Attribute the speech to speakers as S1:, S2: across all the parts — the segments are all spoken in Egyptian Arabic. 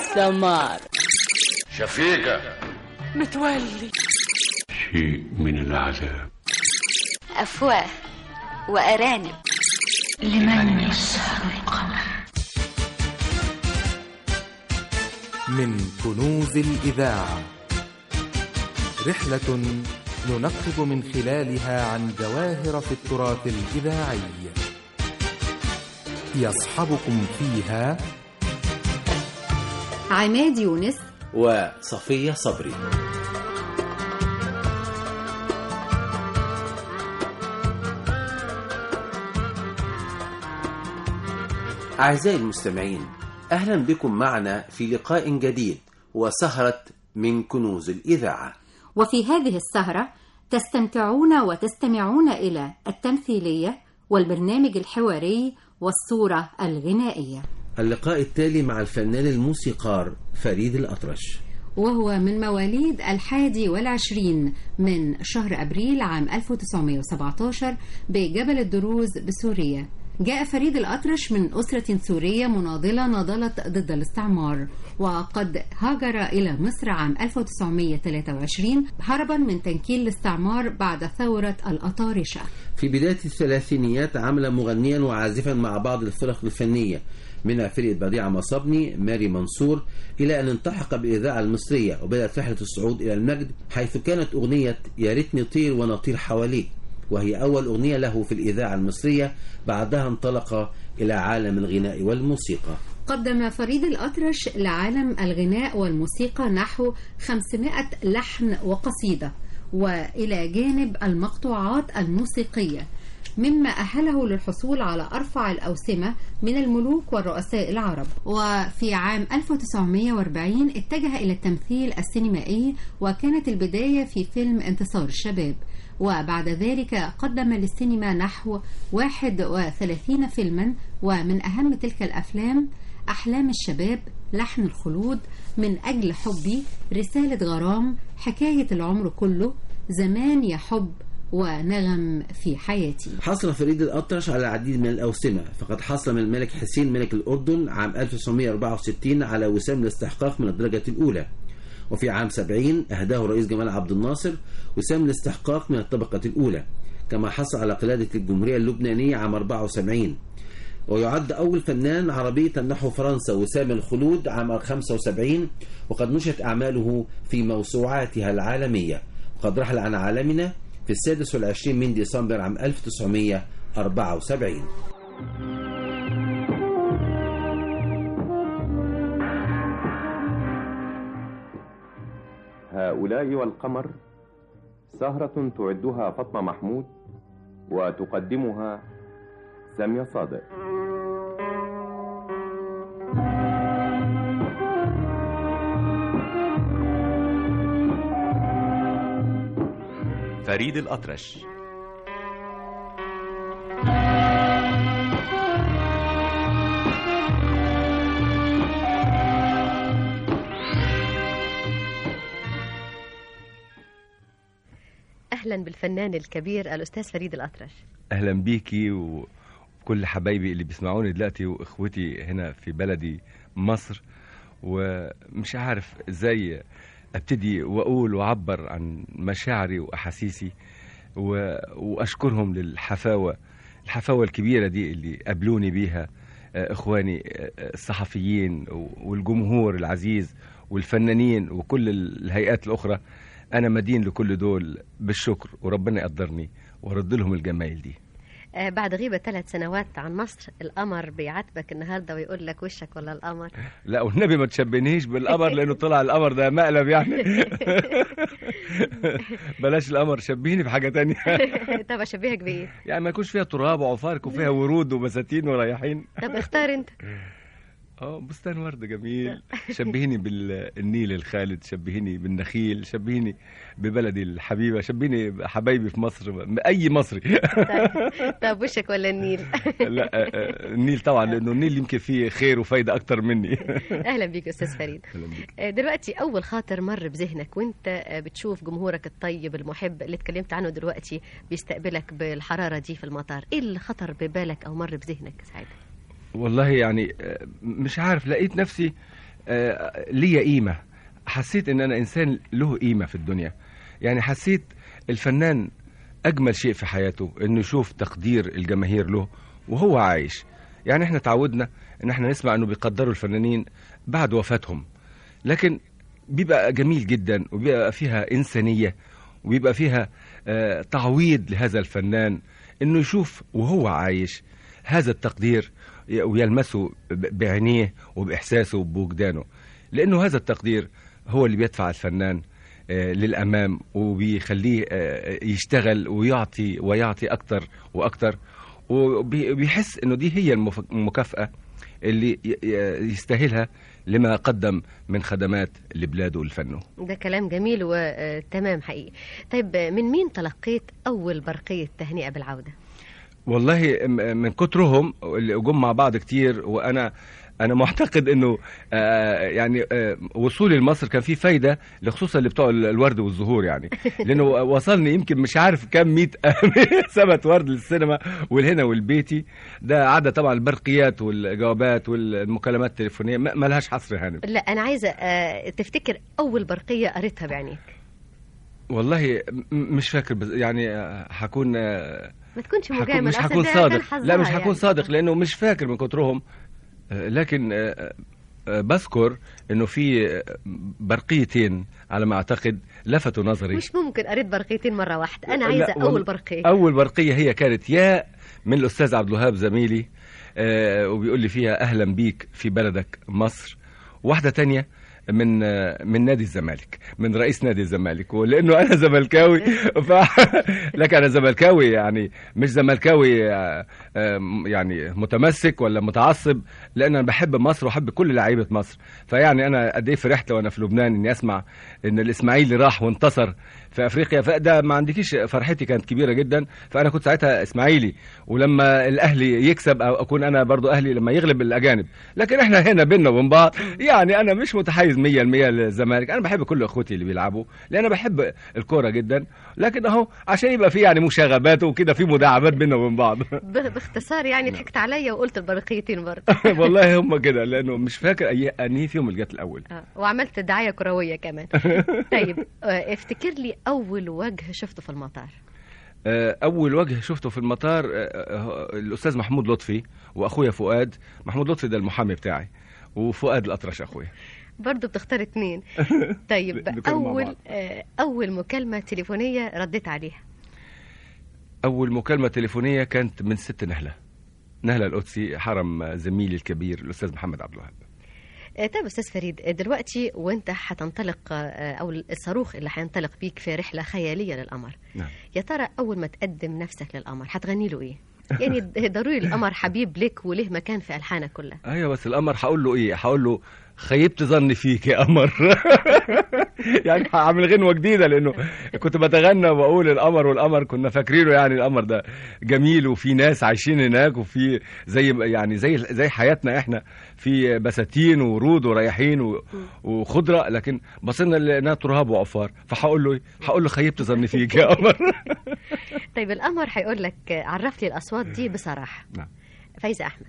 S1: السمار
S2: شفيقة
S1: متولي
S2: شيء من العذاب
S3: أفواه وأرانب
S4: لمن يسهر القمر
S5: من كنوز الإذاعة رحلة ننقب من خلالها عن جواهر في التراث الإذاعي يصحبكم فيها
S6: عماد يونس
S7: وصفية صبري أعزائي المستمعين أهلا بكم معنا في لقاء جديد وسهرة من كنوز الإذاعة
S6: وفي هذه السهرة تستمتعون وتستمعون إلى التمثيلية والبرنامج الحواري والصورة الغنائية
S7: اللقاء التالي مع الفنان الموسيقار فريد الأطرش
S6: وهو من مواليد الحادي والعشرين من شهر أبريل عام 1917 بجبل الدروز بسوريا جاء فريد الأطرش من أسرة سورية مناضلة ناضلت ضد الاستعمار وقد هاجر إلى مصر عام 1923 هربا من تنكيل الاستعمار بعد ثورة الأطارشة
S7: في بداية الثلاثينيات عمل مغنيا وعازفا مع بعض الفرق الفنية منها فرقة بديعة مصابني ماري منصور إلى أن التحق بالإذاعة المصرية وبدأت رحلة الصعود إلى المجد حيث كانت أغنية يا ريتني طير ونطير حواليك وهي أول أغنية له في الإذاعة المصرية بعدها انطلق إلى عالم الغناء والموسيقى
S6: قدم فريد الأطرش لعالم الغناء والموسيقى نحو 500 لحن وقصيدة وإلى جانب المقطوعات الموسيقية مما أهله للحصول على أرفع الأوسمة من الملوك والرؤساء العرب وفي عام 1940 اتجه إلى التمثيل السينمائي وكانت البداية في فيلم انتصار الشباب وبعد ذلك قدم للسينما نحو 31 فيلما ومن أهم تلك الأفلام أحلام الشباب لحن الخلود من أجل حبي رسالة غرام حكاية العمر كله زمان يا حب ونغم في حياتي
S7: حصل فريد الأطرش على العديد من الأوسمة فقد حصل من الملك حسين ملك الأردن عام 1964 على وسام الاستحقاق من الدرجة الأولى وفي عام 70 أهداه الرئيس جمال عبد الناصر وسام الاستحقاق من الطبقة الأولى كما حصل على قلادة الجمهورية اللبنانية عام 74 ويعد أول فنان عربي نحو فرنسا وسام الخلود عام 75 وقد نشرت أعماله في موسوعاتها العالمية وقد رحل عن عالمنا في السادس والعشرين من ديسمبر عام 1974
S8: هؤلاء والقمر سهرة تعدها فاطمة محمود وتقدمها سامية صادق
S9: فريد الأطرش
S10: أهلا بالفنان الكبير الأستاذ فريد الأطرش
S11: اهلا بيكي وكل حبايبي اللي بيسمعوني دلوقتي واخوتي هنا في بلدي مصر ومش عارف ازاي ابتدي واقول واعبر عن مشاعري واحاسيسي و... واشكرهم للحفاوه الحفاوه الكبيره دي اللي قابلوني بيها آه، اخواني آه، الصحفيين والجمهور العزيز والفنانين وكل الهيئات الاخرى انا مدين لكل دول بالشكر وربنا يقدرني وارد لهم الجمايل دي
S10: آه، بعد غيبة ثلاث سنوات عن مصر القمر بيعاتبك النهاردة ويقول لك وشك ولا القمر
S11: لا والنبي ما تشبهنيش بالقمر لانه طلع القمر ده مقلب يعني بلاش القمر شبهيني بحاجه تانية
S10: طب أشبهك بإيه
S11: يعني ما يكونش فيها تراب وعفارك وفيها ورود وبساتين ورايحين
S10: طب اختار أنت
S11: اه بستان ورد جميل شبهيني بالنيل الخالد شبهيني بالنخيل شبهيني ببلدي الحبيبه شبهيني بحبايبي في مصر اي مصري
S10: طب, طب وشك ولا النيل
S11: لا آه، آه، النيل طبعا لانه النيل يمكن فيه خير وفايده اكتر مني
S10: أهلا بيك أستاذ فريد
S11: أهلا بيك.
S10: آه، دلوقتي أول خاطر مر بذهنك وأنت آه، بتشوف جمهورك الطيب المحب اللي اتكلمت عنه دلوقتي بيستقبلك بالحرارة دي في المطار إيه اللي خطر ببالك أو مر بذهنك ساعتها
S11: والله يعني آه، مش عارف لقيت نفسي آه، ليا قيمة حسيت ان انا انسان له قيمة في الدنيا يعني حسيت الفنان اجمل شيء في حياته انه يشوف تقدير الجماهير له وهو عايش يعني احنا تعودنا ان احنا نسمع انه بيقدروا الفنانين بعد وفاتهم لكن بيبقى جميل جدا وبيبقى فيها انسانية وبيبقى فيها آه، تعويض لهذا الفنان انه يشوف وهو عايش هذا التقدير ي- ويلمسه ب- بعينيه وباحساسه وبوجدانه لانه هذا التقدير هو اللي بيدفع الفنان آه، للامام وبيخليه آه، يشتغل ويعطي ويعطي اكتر واكتر وبيحس انه دي هي المف- المكافاه اللي ي- ي- يستاهلها لما قدم من خدمات لبلاده ولفنه
S10: ده كلام جميل وتمام حقيقي طيب آه، من مين تلقيت أول برقية تهنئة بالعودة
S11: والله م- من كترهم اللي جم مع بعض كتير وانا انا معتقد انه آه يعني آه وصولي لمصر كان فيه فايده لخصوصا اللي بتوع ال- الورد والزهور يعني لانه وصلني يمكن مش عارف كم مئة سبت ورد للسينما والهنا والبيتي ده عدا طبعا البرقيات والجوابات والمكالمات التليفونيه ما ما لهاش حصر هانم
S10: لا أنا عايزة آه، تفتكر أول برقية قريتها بعينيك
S11: والله م- مش فاكر بس يعني آه، هكون آه،
S10: ما تكونش
S11: هكون
S10: مجامل
S11: مش
S10: أصل
S11: هكون
S10: ده
S11: صادق
S10: كان حظها
S11: لا مش
S10: يعني.
S11: هكون صادق لانه مش فاكر من كترهم آه، لكن آه، آه، بذكر انه في آه، برقيتين على ما اعتقد لفتوا نظري
S10: مش ممكن قريت برقيتين مرة واحدة أنا
S11: لا،
S10: عايزة
S11: والله-
S10: أول برقية
S11: اول برقيه هي كانت يا من الاستاذ عبد الوهاب زميلي آه، وبيقول لي فيها اهلا بيك في بلدك مصر واحده تانية من آه، من نادي الزمالك من رئيس نادي الزمالك ولانه انا زملكاوي ف لكن انا زملكاوي يعني مش زملكاوي آه، آه، يعني متمسك ولا متعصب لان انا بحب مصر واحب كل لعيبه مصر فيعني انا قد ايه فرحت وانا في لبنان اني اسمع ان الاسماعيلي راح وانتصر في افريقيا فده ما عندكيش فرحتي كانت كبيره جدا فانا كنت ساعتها اسماعيلي ولما الاهلي يكسب او اكون انا برضو اهلي لما يغلب الاجانب لكن احنا هنا بينا وبين بعض يعني انا مش متحيز 100% للزمالك انا بحب كل اخوتي اللي بيلعبوا لان انا بحب الكوره جدا لكن اهو عشان يبقى في يعني مشاغبات وكده في مداعبات بينا وبين بعض
S10: ب- باختصار يعني ضحكت عليا وقلت البرقيتين برضه
S11: والله هم كده لانه مش فاكر اي انهي فيهم اللي جت الاول
S10: آه، وعملت دعاية كروية كمان طيب آه، افتكر لي أول وجه شفته في المطار
S11: آه، اول وجه شفته في المطار آه، آه، الاستاذ محمود لطفي واخويا فؤاد محمود لطفي ده المحامي بتاعي وفؤاد الاطرش اخويا
S10: برضه بتختار اتنين طيب
S11: بنتكلم مع
S10: أول
S11: بعض.
S10: آه، أول مكالمة تليفونية رديت عليها
S11: اول مكالمه تليفونيه كانت من ست نهله نهله القدسي حرم زميلي الكبير الاستاذ محمد عبد الوهاب
S10: آه، طيب أستاذ فريد آه، دلوقتي وأنت هتنطلق آه، أو الصاروخ اللي هينطلق بيك في رحلة خيالية للقمر
S11: نعم
S10: يا ترى أول ما تقدم نفسك للقمر هتغني له إيه؟ يعني ضروري القمر حبيب لك وله مكان في ألحانك كلها
S11: ايوه بس القمر هقول له ايه هقول له خيبت ظني فيك يا قمر يعني هعمل غنوه جديده لانه كنت بتغنى واقول القمر والقمر كنا فاكرينه يعني القمر ده جميل وفي ناس عايشين هناك وفي زي يعني زي زي حياتنا احنا في بساتين ورود ورياحين و- وخضره لكن بصينا لقيناها تراب وعفار فهقول له ايه هقول له خيبت ظني فيك يا قمر
S10: طيب القمر هيقول لك آه، عرف لي الأصوات دي بصراحة
S11: نعم.
S10: فايزة أحمد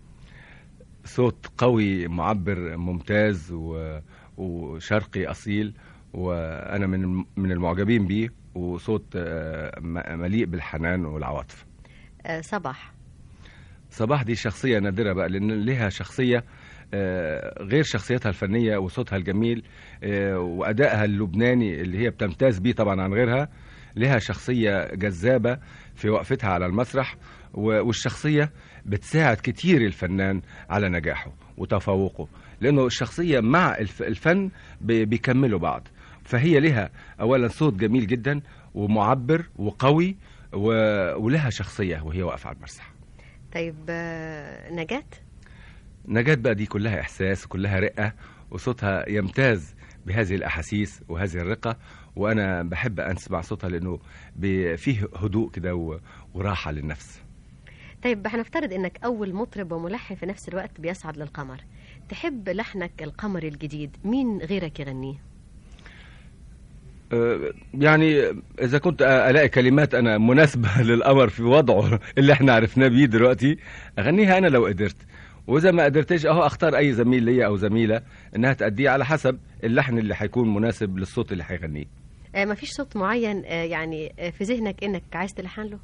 S11: صوت قوي معبر ممتاز و... وشرقي اصيل وانا من من المعجبين بيه وصوت آه، م- مليء بالحنان والعواطف
S10: آه، صباح
S11: صباح دي شخصيه نادره بقى لان لها شخصيه آه، غير شخصيتها الفنيه وصوتها الجميل آه، وادائها اللبناني اللي هي بتمتاز بيه طبعا عن غيرها لها شخصيه جذابه في وقفتها على المسرح و- والشخصيه بتساعد كتير الفنان على نجاحه وتفوقه لانه الشخصيه مع الف- الفن بي- بيكملوا بعض فهي لها اولا صوت جميل جدا ومعبر وقوي و- ولها شخصيه وهي واقفه على المسرح
S10: طيب آه، نجاة
S11: نجاة بقى دي كلها إحساس وكلها رقة وصوتها يمتاز بهذه الأحاسيس وهذه الرقة وأنا بحب أسمع صوتها لأنه بي- فيه هدوء كده و- وراحة للنفس
S10: طيب هنفترض انك اول مطرب وملحن في نفس الوقت بيصعد للقمر تحب لحنك القمر الجديد مين غيرك يغنيه
S11: أه، يعني إذا كنت ألاقي كلمات أنا مناسبة للقمر في وضعه اللي احنا عرفناه بيه دلوقتي أغنيها أنا لو قدرت واذا ما قدرتش اهو اختار اي زميل ليا او زميله انها تأديه على حسب اللحن اللي هيكون مناسب للصوت اللي هيغنيه
S10: آه، مفيش صوت معين آه، يعني آه، في ذهنك انك عايز تلحن له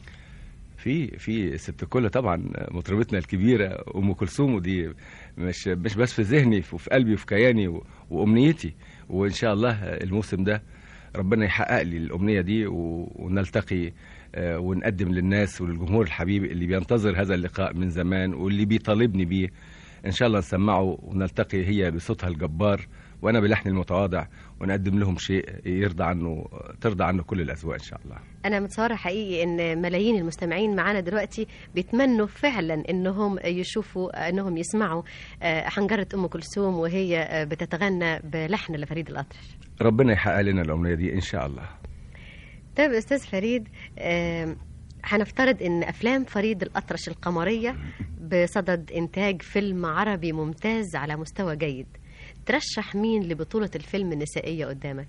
S11: في في ست الكل طبعا مطربتنا الكبيره ام كلثوم ودي مش مش بس في ذهني وفي قلبي وفي كياني و- وامنيتي وان شاء الله الموسم ده ربنا يحقق لي الامنيه دي و- ونلتقي آه، ونقدم للناس وللجمهور الحبيب اللي بينتظر هذا اللقاء من زمان واللي بيطالبني بيه ان شاء الله نسمعه ونلتقي هي بصوتها الجبار وانا بلحني المتواضع ونقدم لهم شيء يرضى عنه ترضى عنه كل الاذواق ان شاء الله
S10: انا متصوره حقيقي ان ملايين المستمعين معانا دلوقتي بيتمنوا فعلا انهم يشوفوا انهم يسمعوا آه، حنجره ام كلثوم وهي آه، بتتغنى بلحن لفريد الاطرش
S11: ربنا يحقق لنا الامنيه دي ان شاء الله
S10: طيب استاذ فريد آم، هنفترض ان افلام فريد الاطرش القمريه بصدد انتاج فيلم عربي ممتاز على مستوى جيد ترشح مين لبطوله الفيلم النسائيه قدامك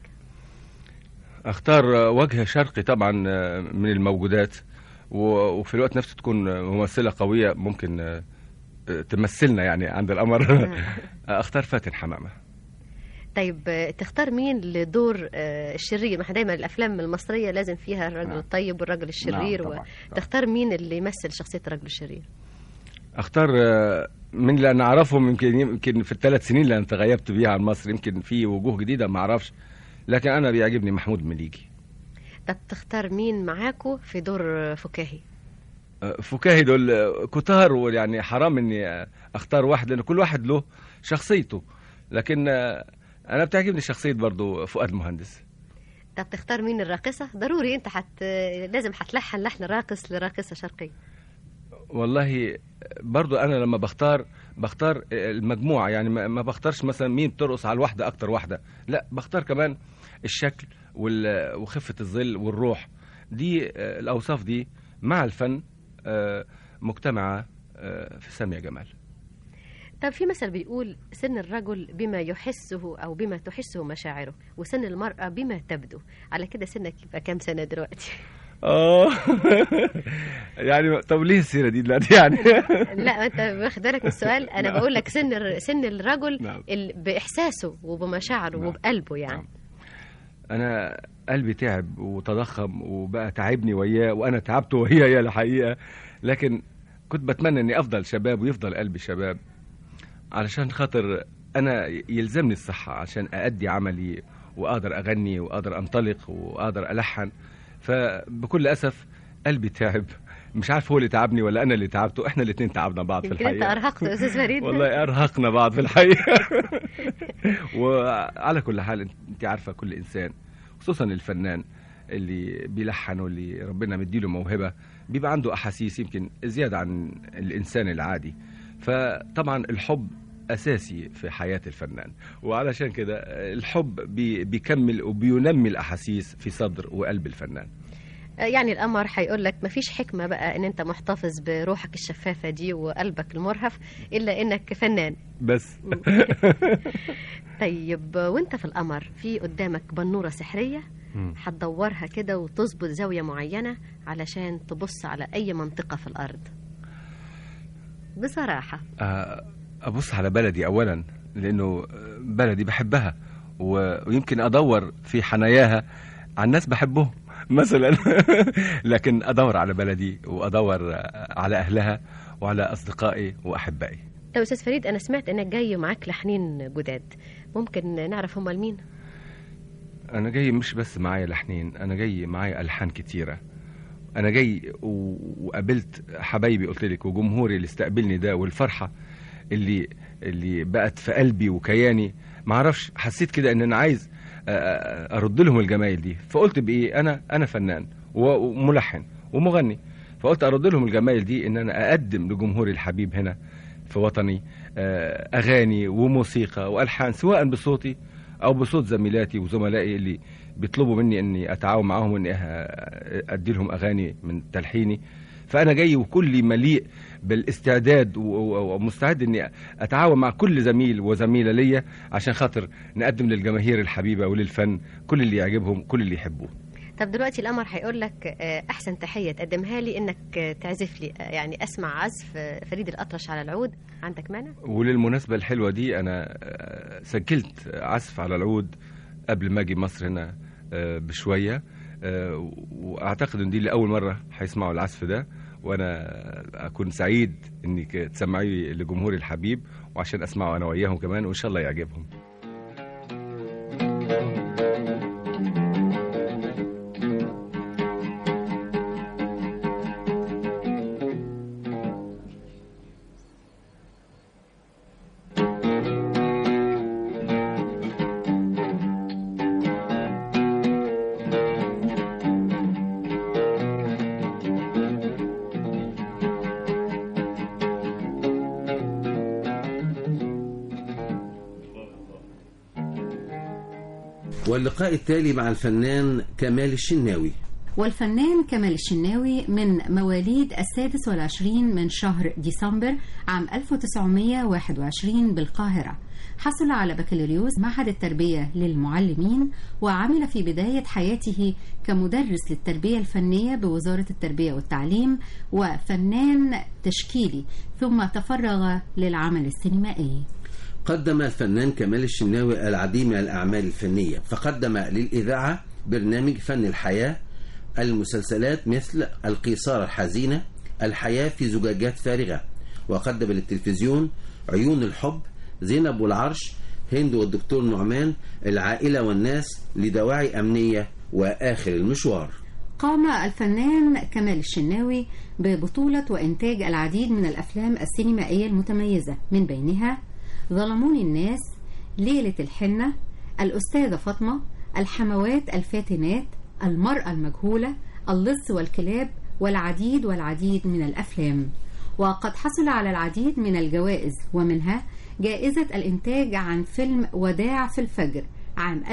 S11: اختار وجه شرقي طبعا من الموجودات و- وفي الوقت نفسه تكون ممثله قويه ممكن تمثلنا يعني عند القمر اختار فاتن حمامه
S10: طيب آه، تختار مين لدور آه، الشرير ما احنا دايما الافلام المصريه لازم فيها الرجل
S11: نعم.
S10: الطيب والرجل الشرير
S11: طبعاً،
S10: تختار مين اللي يمثل شخصيه الرجل الشرير
S11: اختار من اللي انا اعرفهم يمكن يمكن في الثلاث سنين اللي انا تغيبت بيها عن مصر يمكن في وجوه جديده ما اعرفش لكن انا بيعجبني محمود مليجي
S10: طب تختار مين معاكو في دور آه، فكاهي
S11: فكاهي دول كتار ويعني حرام اني اختار واحد لان كل واحد له شخصيته لكن انا بتعجبني شخصيه برضو فؤاد المهندس
S10: طب تختار مين الراقصه ضروري انت حت لازم هتلحن لحن راقص لراقصه شرقيه
S11: والله برضو انا لما بختار بختار المجموعه يعني ما ما بختارش مثلا مين بترقص على الواحده اكتر واحده لا بختار كمان الشكل وال- وخفه الظل والروح دي آه، الاوصاف دي مع الفن آه، مجتمعه آه، في ساميه جمال
S10: طب في مثل بيقول سن الرجل بما يحسه او بما تحسه مشاعره وسن المراه بما تبدو على كده سنك يبقى كام سنه دلوقتي
S11: اه يعني طب ليه السيره دي دلوقتي يعني
S10: لا انت واخد بالك من السؤال انا
S11: نعم.
S10: بقول لك سن الر- سن الرجل
S11: نعم.
S10: ال- باحساسه وبمشاعره
S11: نعم.
S10: وبقلبه يعني
S11: انا قلبي تعب وتضخم وبقى تعبني وياه وانا تعبت وياه الحقيقه لكن كنت بتمنى اني افضل شباب ويفضل قلبي شباب علشان خاطر انا يلزمني الصحه عشان اادي عملي واقدر اغني واقدر انطلق واقدر الحن فبكل اسف قلبي تعب مش عارف هو اللي تعبني ولا انا اللي تعبته احنا الاثنين تعبنا بعض في
S10: يمكن انت
S11: الحقيقه
S10: ارهقت يا استاذ فريد
S11: والله ارهقنا بعض في الحقيقه وعلى كل حال انت عارفه كل انسان خصوصا الفنان اللي بيلحن واللي ربنا مديله موهبه بيبقى عنده احاسيس يمكن زياده عن الانسان العادي فطبعا الحب اساسي في حياه الفنان وعلشان كده الحب بي بيكمل وبينمي الاحاسيس في صدر وقلب الفنان
S10: يعني القمر هيقول لك مفيش حكمه بقى ان انت محتفظ بروحك الشفافه دي وقلبك المرهف الا انك فنان
S11: بس
S10: طيب وانت في القمر في قدامك بنوره سحريه
S11: مم.
S10: هتدورها كده وتظبط زاويه معينه علشان تبص على اي منطقه في الارض بصراحه
S11: آه، ابص على بلدي اولا لانه بلدي بحبها و- ويمكن ادور في حناياها عن ناس بحبهم مثلا لكن ادور على بلدي وادور على اهلها وعلى اصدقائي واحبائي
S10: طب استاذ فريد انا سمعت انك جاي معاك لحنين جداد ممكن نعرف هما لمين
S11: انا جاي مش بس معايا لحنين انا جاي معايا الحان كتيره انا جاي و- وقابلت حبايبي قلت لك وجمهوري اللي استقبلني ده والفرحه اللي اللي بقت في قلبي وكياني ما اعرفش حسيت كده ان انا عايز أ- أ- ارد لهم الجمايل دي فقلت بايه انا انا فنان و- وملحن ومغني فقلت ارد لهم الجمايل دي ان انا اقدم لجمهوري الحبيب هنا في وطني آه، اغاني وموسيقى والحان سواء بصوتي او بصوت زميلاتي وزملائي اللي بيطلبوا مني اني اتعاون معاهم واني أه- ادي لهم اغاني من تلحيني فانا جاي وكلي مليء بالاستعداد و- و- ومستعد اني اتعاون مع كل زميل وزميله ليا عشان خاطر نقدم للجماهير الحبيبه وللفن كل اللي يعجبهم كل اللي يحبوه
S10: طب دلوقتي القمر هيقول لك آه، احسن تحيه تقدمها لي انك آه، تعزف لي آه، يعني اسمع عزف آه، فريد الاطرش على العود عندك مانع
S11: وللمناسبة الحلوة دي أنا آه، سجلت عزف على العود قبل ما أجي مصر هنا آه، بشوية آه، وأعتقد إن دي لأول مرة هيسمعوا العزف ده وأنا أكون سعيد إنك تسمعيه لجمهوري الحبيب وعشان أسمعه أنا وياهم كمان وإن شاء الله يعجبهم
S7: واللقاء التالي مع الفنان كمال الشناوي
S6: والفنان كمال الشناوي من مواليد السادس والعشرين من شهر ديسمبر عام 1921 بالقاهرة حصل على بكالوريوس معهد التربية للمعلمين وعمل في بداية حياته كمدرس للتربية الفنية بوزارة التربية والتعليم وفنان تشكيلي ثم تفرغ للعمل السينمائي
S7: قدم الفنان كمال الشناوي العديد من الأعمال الفنية فقدم للإذاعة برنامج فن الحياة المسلسلات مثل القيصارة الحزينة الحياة في زجاجات فارغة وقدم للتلفزيون عيون الحب زينب والعرش هند والدكتور نعمان العائلة والناس لدواعي أمنية وآخر المشوار
S6: قام الفنان كمال الشناوي ببطولة وإنتاج العديد من الأفلام السينمائية المتميزة من بينها ظلموني الناس ليلة الحنة الأستاذة فاطمة الحموات الفاتنات المرأة المجهولة اللص والكلاب والعديد والعديد من الأفلام وقد حصل على العديد من الجوائز ومنها جائزة الإنتاج عن فيلم وداع في الفجر عام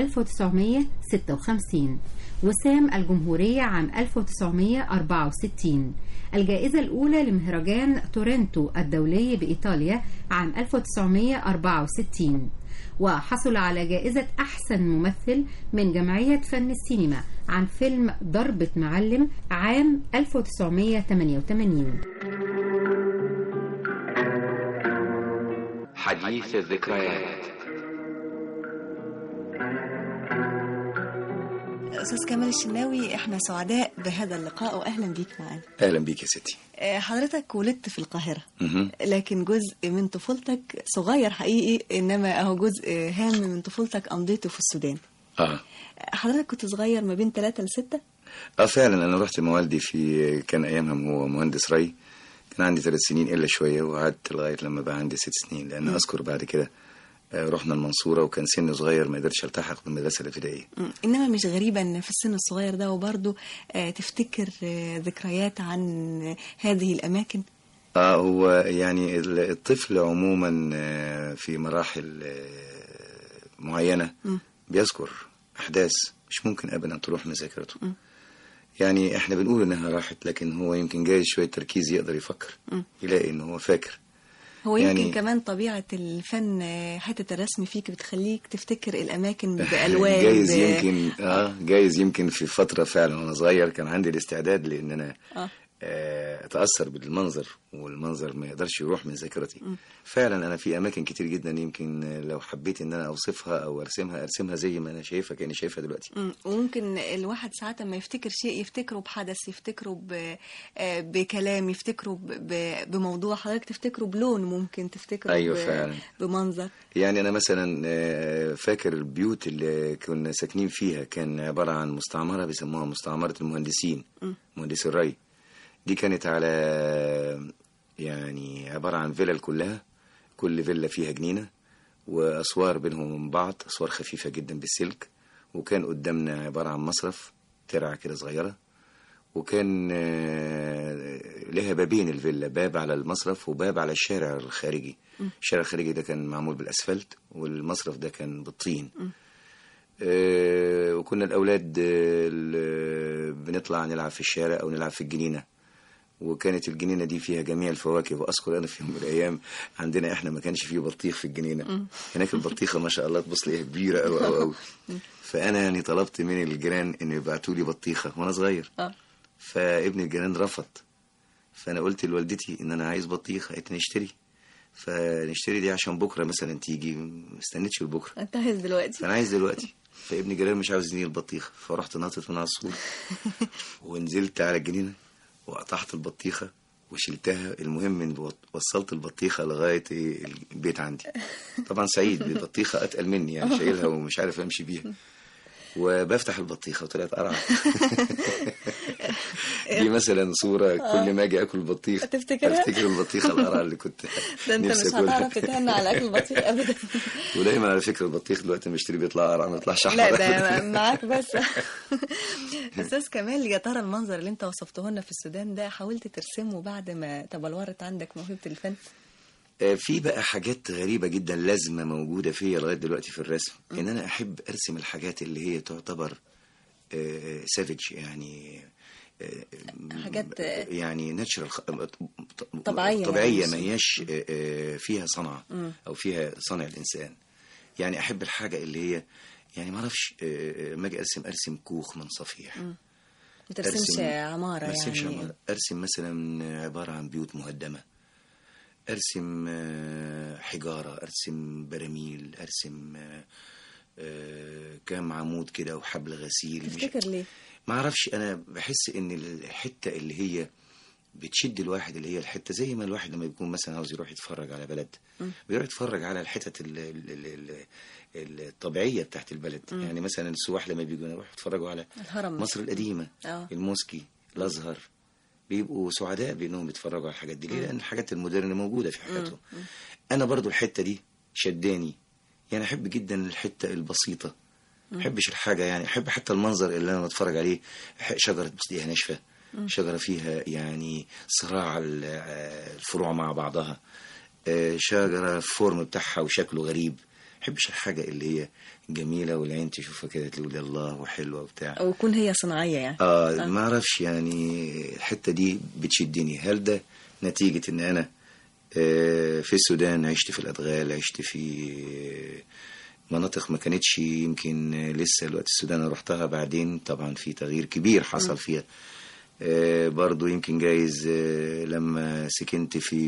S6: 1956 وسام الجمهورية عام 1964 الجائزة الأولى لمهرجان تورنتو الدولي بإيطاليا عام 1964 وحصل على جائزة أحسن ممثل من جمعية فن السينما عن فيلم ضربة معلم عام 1988
S9: حديث الذكريات
S12: أستاذ كمال الشناوي احنا سعداء بهذا اللقاء وأهلا بيك معانا
S13: اهلا بيك يا ستي
S12: آه، حضرتك ولدت في القاهرة
S13: مهم.
S12: لكن جزء من طفولتك صغير حقيقي إنما أهو جزء هام من طفولتك قضيته في السودان
S13: اه
S12: حضرتك كنت صغير ما بين 3 ل 6
S13: اه فعلا انا رحت مع والدي في كان ايامها هو مهندس ري كان عندي ثلاث سنين الا شويه وقعدت لغايه لما بقى عندي ست سنين لان
S12: مم.
S13: اذكر بعد كده آه، رحنا المنصوره وكان سن صغير ما قدرتش التحق بالمدرسه الابتدائيه
S12: إنما مش غريبة إن في السن الصغير ده وبرضه آه، تفتكر آه، ذكريات عن هذه الأماكن
S13: اه هو يعني ال- الطفل عموما آه، في مراحل آه، معينه
S12: مم.
S13: بيذكر احداث مش ممكن ابدا تروح من ذاكرته
S12: مم.
S13: يعني احنا بنقول انها راحت لكن هو يمكن جاي شويه تركيز يقدر يفكر
S12: مم.
S13: يلاقي ان هو فاكر
S12: هو يمكن
S13: يعني-
S12: كمان طبيعة الفن آه، حتة الرسم فيك بتخليك تفتكر الأماكن بألوان
S13: جايز
S12: ب-
S13: يمكن اه جايز يمكن في فتره فعلا وانا صغير كان عندي الاستعداد لان انا
S12: آه.
S13: آه، اتاثر بالمنظر والمنظر ما يقدرش يروح من ذاكرتي
S12: مم.
S13: فعلا انا في اماكن كتير جدا يمكن آه، لو حبيت ان انا اوصفها او ارسمها ارسمها زي ما انا شايفها كاني شايفها دلوقتي
S12: مم. وممكن الواحد ساعات ما يفتكر شيء يفتكره بحدث يفتكره ب... آه، بكلام يفتكره ب... ب... بموضوع حضرتك تفتكره بلون ممكن تفتكره
S13: أيوة
S12: ب...
S13: فعلا.
S12: بمنظر
S13: يعني انا مثلا آه، فاكر البيوت اللي كنا ساكنين فيها كان عباره عن مستعمره بيسموها مستعمره المهندسين
S12: مم.
S13: مهندسي الري دي كانت على يعني عباره عن فيلل كلها كل فيلا فيها جنينه واسوار بينهم وبين بعض اسوار خفيفه جدا بالسلك وكان قدامنا عباره عن مصرف ترعه كده صغيره وكان آه، لها بابين الفيلا باب على المصرف وباب على الشارع الخارجي
S12: مم.
S13: الشارع الخارجي ده كان معمول بالاسفلت والمصرف ده كان بالطين
S12: مم.
S13: آه، وكنا الاولاد آه، ال- بنطلع نلعب في الشارع او نلعب في الجنينه وكانت الجنينه دي فيها جميع الفواكه واذكر انا في يوم من الايام عندنا احنا ما كانش فيه بطيخ في الجنينه
S12: مم.
S13: هناك البطيخه ما شاء الله تبص ليها كبيره قوي قوي قوي فانا يعني طلبت من الجيران ان يبعتوا لي بطيخه وانا صغير
S12: اه
S13: فابن الجيران رفض فانا قلت لوالدتي ان انا عايز بطيخه قالت لي نشتري فنشتري دي عشان بكره مثلا تيجي ما استنيتش لبكره
S12: انت عايز دلوقتي
S13: فانا عايز دلوقتي فابن الجيران مش عاوز يديني البطيخه فرحت ناطط من على السور ونزلت على الجنينه وقطعت البطيخه وشلتها المهم ان وصلت البطيخه لغايه إيه البيت عندي طبعا سعيد البطيخه اتقل مني يعني شايلها ومش عارف امشي بيها وبفتح البطيخه وطلعت قرعه دي مثلا صوره كل ما اجي اكل بطيخ
S12: تفتكرها؟
S13: افتكر البطيخه القرعه اللي كنت
S12: ده انت
S13: نفسي
S12: مش
S13: أكلها.
S12: هتعرف تتهنى على اكل بطيخ ابدا
S13: ودايما على فكره البطيخ دلوقتي بشتري بيطلع قرعه ما يطلعش احمر
S12: لا ده معاك بس استاذ كمال يا ترى المنظر اللي انت وصفته لنا في السودان ده حاولت ترسمه بعد ما تبلورت عندك موهبه الفن
S13: آه، في بقى حاجات غريبة جدا لازمة موجودة فيا لغاية دلوقتي في الرسم ان انا احب ارسم الحاجات اللي هي تعتبر سافج يعني آه،
S12: حاجات آه،
S13: يعني ناتشرال
S12: طبيعية
S13: طبيعية
S12: يعني.
S13: ما هياش آه، آه، فيها صنعة
S12: مم.
S13: او فيها صنع الانسان يعني احب الحاجة اللي هي يعني ما اعرفش آه، آه، ما اجي ارسم ارسم كوخ من صفيح
S12: مم. ما ترسمش
S13: أرسم-
S12: عماره
S13: ما ارسمش
S12: يعني
S13: عمارة ارسم مثلا عبارة عن بيوت مهدمة ارسم آه، حجارة ارسم براميل ارسم آه، آه، كام عمود كده وحبل غسيل مش-
S12: تفتكر ليه؟
S13: ما اعرفش انا بحس ان الحتة اللي هي بتشد الواحد اللي هي الحتة زي ما الواحد لما يكون مثلا عاوز يروح يتفرج على بلد
S12: مم.
S13: بيروح يتفرج على الحتت ال- ال- ال- ال- الطبيعية بتاعت البلد
S12: مم.
S13: يعني مثلا السواح لما بيجوا يروحوا يتفرجوا على
S12: الهرم
S13: مصر القديمة
S12: اه
S13: الموسكي الازهر بيبقوا سعداء بانهم بيتفرجوا على الحاجات دي ليه
S12: مم.
S13: لان الحاجات المودرن موجوده في
S12: مم.
S13: حياتهم انا برضو الحته دي شداني يعني احب جدا الحته البسيطه ما
S12: مم.
S13: احبش الحاجه يعني احب حتى المنظر اللي انا بتفرج عليه ح- شجره بتلاقيها ناشفه
S12: مم.
S13: شجره فيها يعني صراع ال- آه، الفروع مع بعضها آه، شجره الفورم بتاعها وشكله غريب ما احبش الحاجه اللي هي جميله والعين تشوفها كده تقول يا الله وحلوه وبتاع
S12: او يكون هي صناعيه يعني
S13: اه ما اعرفش يعني الحته دي بتشدني هل ده نتيجه ان انا آه، في السودان عشت في الادغال عشت في مناطق ما كانتش يمكن لسه الوقت السودان انا رحتها بعدين طبعا في تغيير كبير حصل
S12: مم.
S13: فيها آه، برضو يمكن جايز آه، لما سكنت في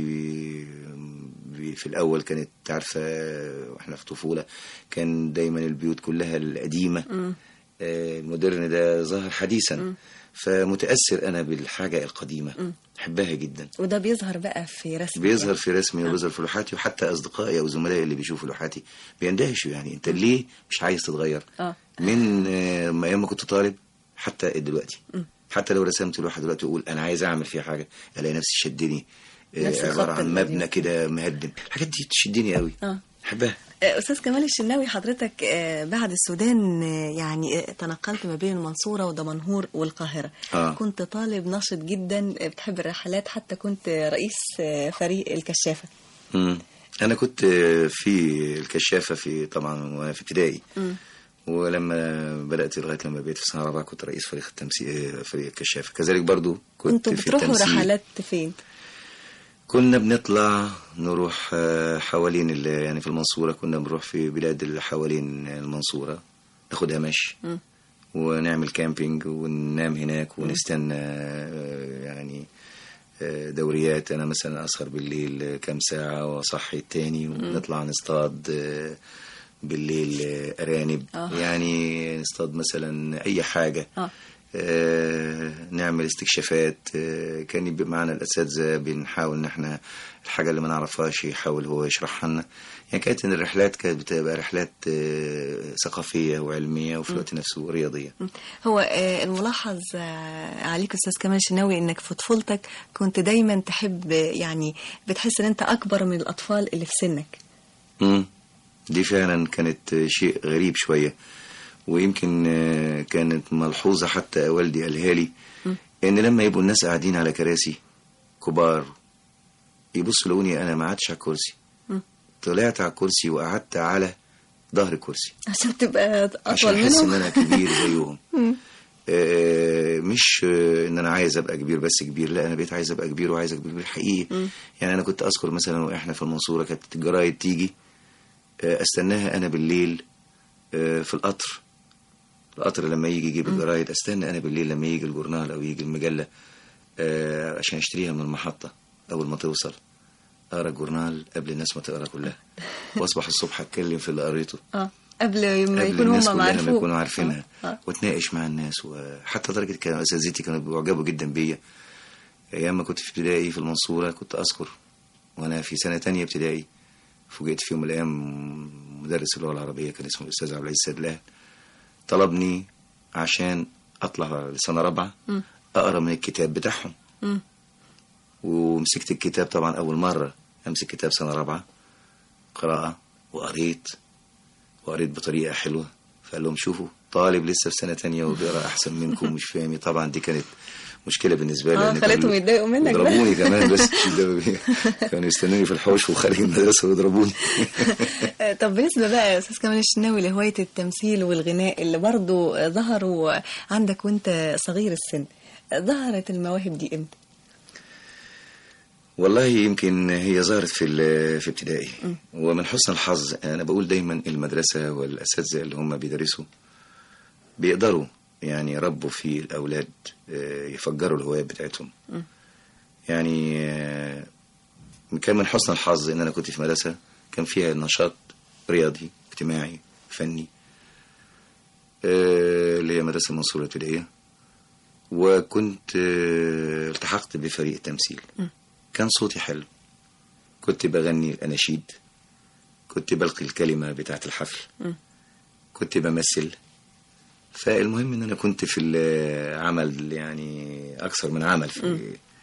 S13: في الاول كانت عارفه آه، واحنا في طفوله كان دايما البيوت كلها القديمه
S12: مم.
S13: آه، المودرن ده ظهر حديثا
S12: مم.
S13: فمتاثر انا بالحاجه القديمه
S12: مم.
S13: احبها جدا
S12: وده بيظهر بقى في رسم
S13: بيظهر في رسمي وبيظهر في لوحاتي وحتى اصدقائي او زملائي اللي بيشوفوا لوحاتي بيندهشوا يعني انت ليه مش عايز تتغير
S12: اه
S13: من آه، ما ايام ما كنت طالب حتى دلوقتي
S12: مم.
S13: حتى لو رسمت لوحه دلوقتي اقول انا عايز اعمل فيها حاجه الاقي نفسي شدني آه،
S12: نفس الخط
S13: عباره عن
S12: القديم.
S13: مبنى كده مهدم الحاجات دي تشدني قوي
S12: اه
S13: احبها
S12: آه، استاذ كمال الشناوي حضرتك آه، بعد السودان آه، يعني آه، تنقلت ما بين المنصوره ودمنهور والقاهره
S13: آه.
S12: كنت طالب نشط جدا آه، بتحب الرحلات حتى كنت رئيس آه، فريق الكشافه
S13: مم. انا كنت آه، في الكشافه في طبعا وانا في ابتدائي
S12: مم.
S13: ولما بدات لغايه لما بقيت في سنه رابعه كنت رئيس فريق التمثيل فريق الكشافه كذلك برضو كنت
S12: كنتوا
S13: في
S12: بتروحوا
S13: التمثيل
S12: رحلات فين؟
S13: كنا بنطلع نروح آه، حوالين ال- يعني في المنصورة كنا بنروح في بلاد اللي حوالين المنصورة ناخدها مشي
S12: مم.
S13: ونعمل كامبينج وننام هناك ونستنى آه، يعني آه، دوريات أنا مثلا أسهر بالليل كام ساعة وأصحي التاني ونطلع نصطاد آه، بالليل آه، أرانب
S12: آه.
S13: يعني نصطاد مثلا أي حاجة
S12: اه
S13: آه، نعمل استكشافات آه، كان يبقى معنا الأساتذة بنحاول إن إحنا الحاجة اللي ما نعرفهاش يحاول هو يشرحها لنا يعني كانت إن الرحلات كانت بتبقى رحلات آه، ثقافية وعلمية وفي الوقت نفسه رياضية
S12: هو آه، الملاحظ آه، عليك استاذ كمال الشناوي انك في طفولتك كنت دايما تحب آه، يعني بتحس ان انت اكبر من الاطفال اللي في سنك
S13: مم. دي فعلا كانت آه، شيء غريب شوية ويمكن آه، كانت ملحوظة حتى والدي قالها لي
S12: مم.
S13: إن لما يبقوا الناس قاعدين على كراسي كبار يبصوا لوني أنا ما قعدتش على الكرسي
S12: مم.
S13: طلعت على الكرسي وقعدت على ظهر كرسي
S12: عشان تبقى
S13: عشان
S12: اطول
S13: احس ان
S12: منهم
S13: انا كبير زيهم
S12: مم.
S13: آه، مش آه، ان انا عايز ابقى كبير بس كبير لا انا بقيت عايز ابقى كبير وعايز ابقى كبير حقيقي يعني انا كنت اذكر مثلا واحنا في المنصوره كانت الجرايد تيجي آه، استناها انا بالليل آه، في القطر القطر لما يجي يجيب الجرايد استنى انا بالليل لما يجي الجورنال او يجي المجله آه، عشان اشتريها من المحطه اول ما توصل اقرا الجورنال قبل الناس ما تقرا كلها واصبح الصبح اتكلم في اللي قريته
S12: اه قبل ما
S13: قبل
S12: يكونوا
S13: الناس
S12: هم
S13: كلها ما
S12: معرفوه
S13: يكونوا عارفينها
S12: آه.
S13: واتناقش مع الناس وحتى درجة كانوا أساتذتي كانوا بيعجبوا جدا بيا أيام ما كنت في ابتدائي في المنصورة كنت أذكر وأنا في سنة تانية ابتدائي فوجئت في يوم من الأيام مدرس اللغة العربية كان اسمه الأستاذ عبد العزيز سدلاه طلبني عشان أطلع لسنة رابعة
S12: مم.
S13: أقرأ من الكتاب بتاعهم
S12: مم.
S13: ومسكت الكتاب طبعا أول مرة أمسك كتاب سنة رابعة قراءة وقريت وقريت بطريقة حلوة فقال لهم شوفوا طالب لسه في سنة تانية وبيقرأ أحسن منكم مش فاهم طبعا دي كانت مشكلة بالنسبة لي
S12: اه
S13: لأن كانوا
S12: خليتهم يتضايقوا منك بقى.
S13: يضربوني كمان بس مش يتضايقوا بيا. كانوا يستنوني في الحوش وخارج المدرسة ويضربوني
S12: آه، طب بالنسبة بقى يا أستاذ كمال الشناوي لهواية التمثيل والغناء اللي برضو آه، ظهروا عندك وانت صغير السن آه، ظهرت المواهب دي امتى؟
S13: والله يمكن هي ظهرت في ال- في ابتدائي ومن حسن الحظ انا بقول دايما المدرسه والاساتذه اللي هم بيدرسوا بيقدروا يعني يربوا في الاولاد آه، يفجروا الهوايات بتاعتهم
S12: مم.
S13: يعني آه، كان من حسن الحظ ان انا كنت في مدرسه كان فيها نشاط رياضي اجتماعي فني آه، اللي هي مدرسه المنصوره الابتدائيه وكنت آه، التحقت بفريق التمثيل كان صوتي حلو كنت بغني الأناشيد كنت بلقي الكلمة بتاعة الحفل
S12: مم.
S13: كنت بمثل فالمهم ان انا كنت في العمل يعني اكثر من عمل في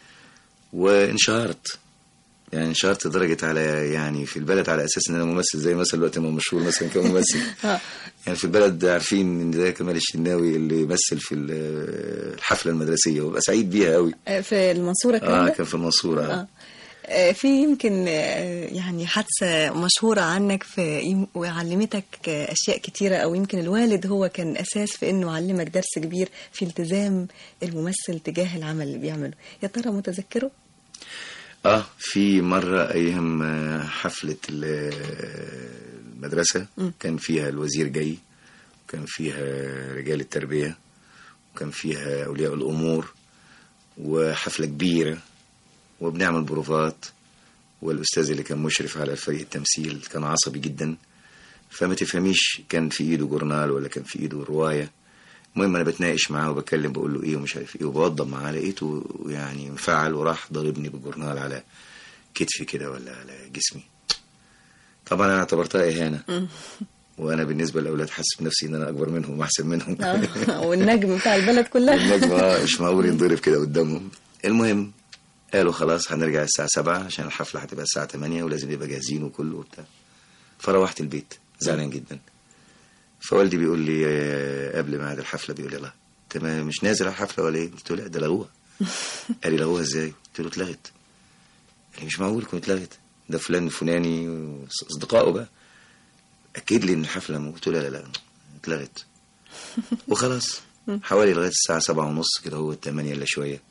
S13: وانشهرت يعني انشهرت لدرجة على يعني في البلد على اساس ان انا ممثل زي مثلا دلوقتي ما مشهور مثلا كممثل
S12: آه.
S13: يعني في البلد عارفين ان ده كمال الشناوي اللي مثل في ال- الحفلة المدرسية وببقى سعيد بيها قوي
S12: آه، في المنصورة الكلام
S13: اه
S12: ده؟
S13: كان في المنصورة آه.
S12: آه. آه، في يمكن آه، يعني حادثة مشهورة عنك في يم- وعلمتك آه، أشياء كتيرة أو يمكن الوالد هو كان أساس في إنه علمك درس كبير في التزام الممثل تجاه العمل اللي بيعمله يا ترى متذكره؟
S13: اه في مرة ايام آه، حفلة ال- المدرسة
S12: م.
S13: كان فيها الوزير جاي وكان فيها رجال التربية وكان فيها اولياء الامور وحفلة كبيرة وبنعمل بروفات والاستاذ اللي كان مشرف على فريق التمثيل كان عصبي جدا فما تفهميش كان في ايده جورنال ولا كان في ايده رواية المهم انا بتناقش معاه وبكلم بقول له ايه ومش عارف ايه وبوضب معاه لقيته يعني انفعل وراح ضاربني بالجورنال على كتفي كده ولا على جسمي طبعا انا اعتبرتها اهانه وانا بالنسبه للاولاد حاسس بنفسي ان انا اكبر منهم واحسن منهم
S12: آه، والنجم بتاع البلد كلها
S13: النجم اه مش معقول ينضرب كده قدامهم المهم قالوا خلاص هنرجع الساعة سبعة عشان الحفلة هتبقى الساعة تمانية ولازم نبقى جاهزين وكله وبتاع فروحت البيت زعلان جدا فوالدي بيقول لي آه، قبل ميعاد الحفلة بيقول لي الله انت ما- مش نازل على الحفلة ولا ايه؟ قلت له لا ده لغوها قال لي لغوها ازاي؟ قلت له اتلغت قال لي مش معقول كنت اتلغت ده فلان الفلاني واصدقائه بقى اكد لي ان الحفلة م- قلت له لا لا لا اتلغت وخلاص حوالي لغايه الساعه سبعة ونص كده هو الثمانية الا شويه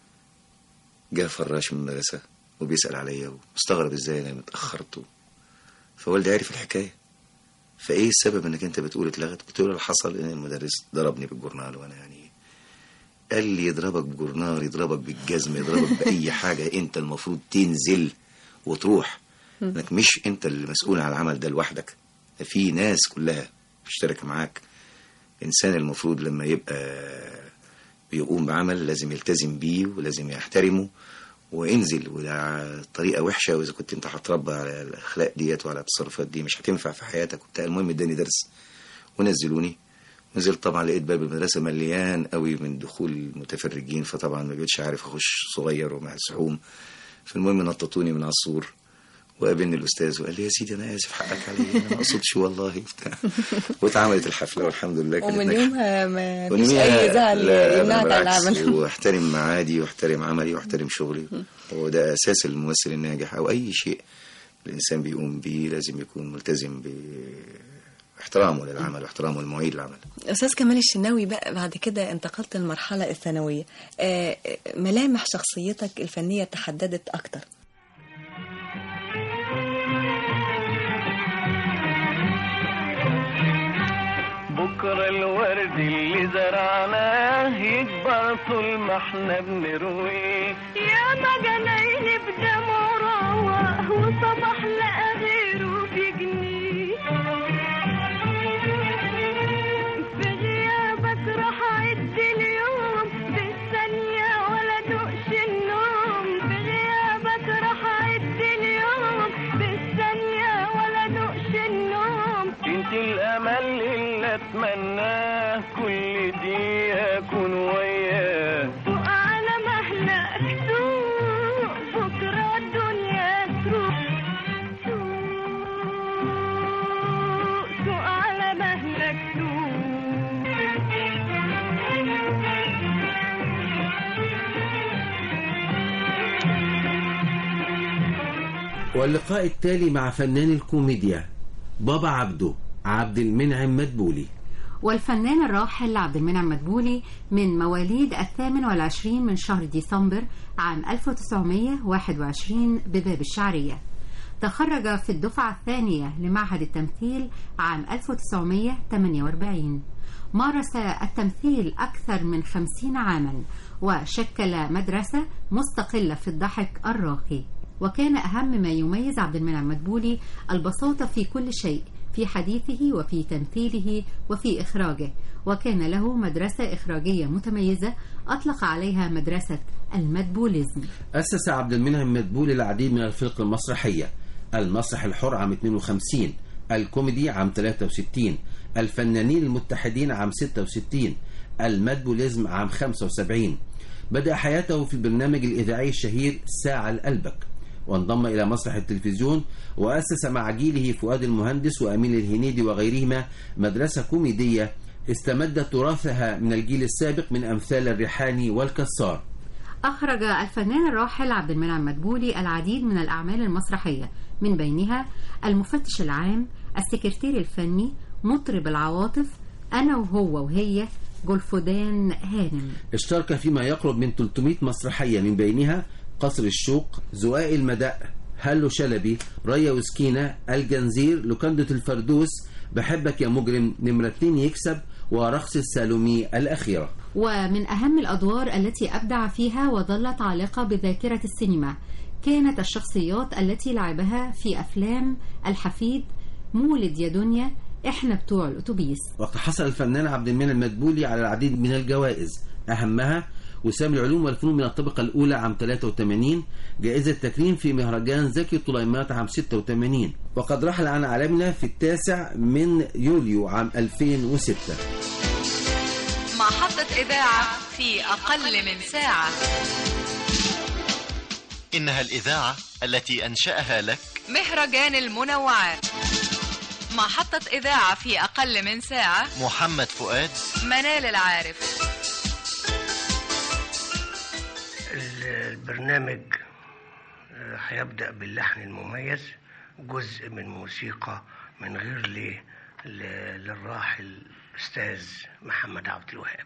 S13: جه فراش من المدرسه وبيسال عليا ومستغرب ازاي انا اتاخرت و- فوالدي عرف الحكايه فايه السبب انك انت بتقول اتلغت قلت له اللي حصل ان المدرس ضربني بالجورنال وانا يعني قال لي يضربك بجورنال يضربك بالجزم يضربك باي حاجه انت المفروض تنزل وتروح انك مش انت اللي مسؤول عن العمل ده لوحدك ده في ناس كلها مشتركه معاك الإنسان المفروض لما يبقى بيقوم بعمل لازم يلتزم بيه ولازم يحترمه وانزل وده طريقة وحشة وإذا كنت أنت هتربى على الأخلاق ديت وعلى التصرفات دي مش هتنفع في حياتك وبتاع المهم اداني درس ونزلوني نزلت طبعا لقيت باب المدرسة مليان قوي من دخول المتفرجين فطبعا ما بقتش عارف أخش صغير ومع الزحوم فالمهم نططوني من على السور وقابلني الاستاذ وقال لي يا سيدي انا اسف حقك علي انا ما اقصدش والله بتاع واتعملت الحفله والحمد لله كانت
S12: ومن
S13: ناجحة.
S12: يومها ما فيش
S13: ونميها-
S12: أي زعل
S13: لا،
S12: يمنعك عن
S13: بالعكس،
S12: العمل
S13: واحترم معادي واحترم عملي واحترم شغلي وده اساس الممثل الناجح او اي شيء الانسان بيقوم بيه لازم يكون ملتزم احترامه للعمل واحترامه لمواعيد العمل
S12: أستاذ كمال الشناوي بقى بعد كده انتقلت للمرحلة الثانوية آه، ملامح شخصيتك الفنية تحددت أكتر
S9: بكرة الورد اللي زرعناه يكبر طول ما احنا بنرويه
S14: يا ما جناين بدمع رواه وصبح لقى غيره في جنيه في غيابك راح عد اليوم بالثانية ولا دقش النوم في غيابك راح عد اليوم بالثانية ولا دقش النوم
S9: انت الامل اللي اتمناه كل دي اكون وياه
S14: سوق على مهلك سوق بكرة الدنيا تروح سوق سوق على مهلك
S7: واللقاء التالي مع فنان الكوميديا بابا عبده عبد المنعم مدبولي
S6: والفنان الراحل عبد المنعم مدبولي من مواليد الثامن والعشرين من شهر ديسمبر عام 1921 بباب الشعرية تخرج في الدفعة الثانية لمعهد التمثيل عام 1948 مارس التمثيل أكثر من خمسين عاما وشكل مدرسة مستقلة في الضحك الراقي وكان أهم ما يميز عبد المنعم مدبولي البساطة في كل شيء في حديثه وفي تمثيله وفي إخراجه وكان له مدرسة إخراجية متميزة أطلق عليها مدرسة المدبوليزم
S7: أسس عبد المنعم مدبولي العديد من الفرق المسرحية المسرح الحر عام 52 الكوميدي عام 63 الفنانين المتحدين عام 66 المدبوليزم عام 75 بدأ حياته في البرنامج الإذاعي الشهير ساعة الألبك وانضم إلى مسرح التلفزيون وأسس مع جيله فؤاد المهندس وأمين الهنيدي وغيرهما مدرسة كوميدية استمدت تراثها من الجيل السابق من أمثال الريحاني والكسار
S6: أخرج الفنان الراحل عبد المنعم مدبولي العديد من الأعمال المسرحية من بينها المفتش العام السكرتير الفني مطرب العواطف أنا وهو وهي جولفودان هانم
S7: اشترك فيما يقرب من 300 مسرحية من بينها قصر الشوق زقاق المدق هلو شلبي ريا وسكينة الجنزير لوكندة الفردوس بحبك يا مجرم نمرة اتنين يكسب ورقص السالومي الأخيرة
S6: ومن أهم الأدوار التي أبدع فيها وظلت عالقة بذاكرة السينما كانت الشخصيات التي لعبها في أفلام الحفيد مولد يا دنيا إحنا بتوع الأتوبيس
S7: وقد حصل الفنان عبد المنعم المدبولي على العديد من الجوائز أهمها وسام العلوم والفنون من الطبقة الأولى عام 83 جائزة تكريم في مهرجان زكي طليمات عام 86 وقد رحل عن عالمنا في التاسع من يوليو عام 2006
S15: محطة إذاعة في أقل من ساعة
S16: إنها الإذاعة التي أنشأها لك
S15: مهرجان المنوعات محطة إذاعة في أقل من ساعة
S16: محمد فؤاد
S15: منال العارف
S17: البرنامج هيبدأ باللحن المميز جزء من موسيقى من غير ليه للراحل أستاذ محمد عبد الوهاب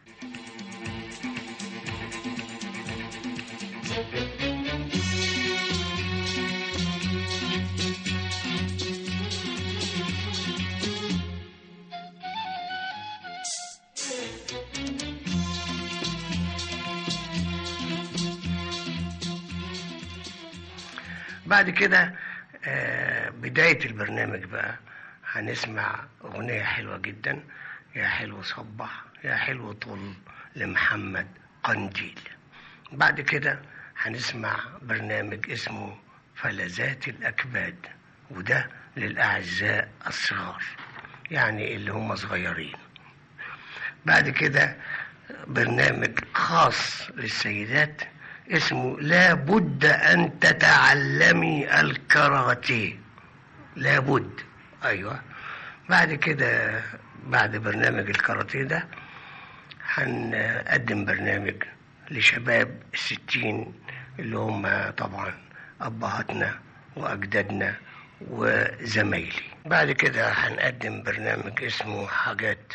S17: بعد كده بداية البرنامج بقى هنسمع أغنية حلوة جدا يا حلو صبح يا حلو طل لمحمد قنديل بعد كده هنسمع برنامج اسمه فلذات الأكباد وده للأعزاء الصغار يعني اللي هم صغيرين بعد كده برنامج خاص للسيدات اسمه لا بد أن تتعلمي الكاراتيه لابد أيوة بعد كده بعد برنامج الكاراتيه ده هنقدم برنامج لشباب الستين اللي هم طبعا أبهاتنا وأجدادنا وزمايلي بعد كده هنقدم برنامج اسمه حاجات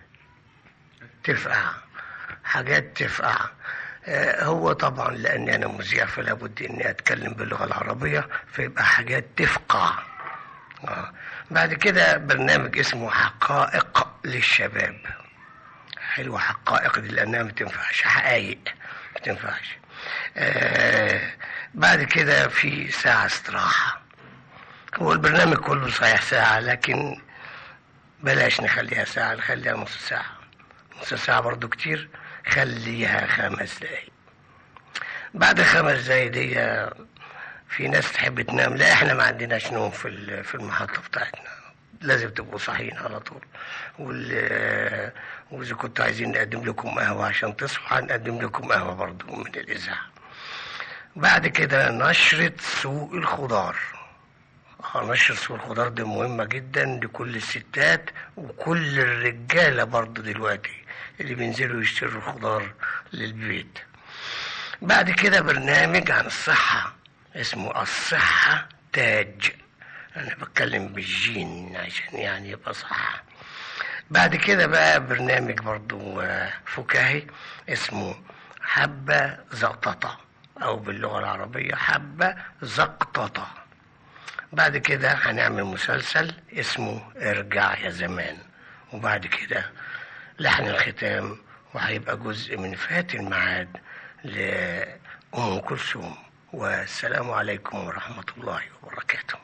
S17: تفقع حاجات تفقع آه، هو طبعا لاني انا مذيع فلا بد اني اتكلم باللغه العربيه فيبقى حاجات تفقع آه. بعد كده برنامج اسمه حقائق للشباب حلوه حقائق دي لانها ما تنفعش حقائق ما تنفعش آه بعد كده في ساعه استراحه هو البرنامج كله صحيح ساعه لكن بلاش نخليها ساعه نخليها نص ساعه نص ساعه برضو كتير خليها خمس دقايق بعد خمس دقايق دي في ناس تحب تنام لا احنا ما عندناش نوم في ال- في المحطه بتاعتنا لازم تبقوا صاحيين على طول وال واذا كنتوا عايزين نقدم لكم قهوه عشان تصحوا هنقدم لكم قهوه برضو من الاذاعه بعد كده نشرة سوق الخضار آه، نشرة سوق الخضار دي مهمة جدا لكل الستات وكل الرجالة برضو دلوقتي اللي بينزلوا يشتروا الخضار للبيت بعد كده برنامج عن الصحة اسمه الصحة تاج أنا بتكلم بالجين عشان يعني يبقى صح بعد كده بقى برنامج برضو آه، فكاهي اسمه حبة زقططة أو باللغة العربية حبة زقططة بعد كده هنعمل مسلسل اسمه ارجع يا زمان وبعد كده لحن الختام وهيبقى جزء من فات الميعاد لأم كلثوم والسلام عليكم ورحمة الله وبركاته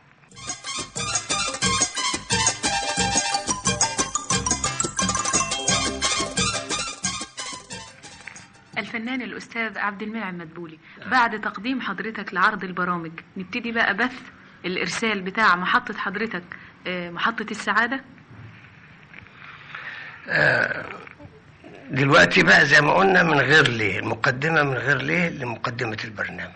S18: الفنان الأستاذ عبد المنعم مدبولي بعد تقديم حضرتك لعرض البرامج نبتدي بقى بث الإرسال بتاع محطة حضرتك آه، محطة السعادة
S17: آه، دلوقتي بقى زي ما قلنا من غير ليه المقدمة من غير ليه لمقدمة البرنامج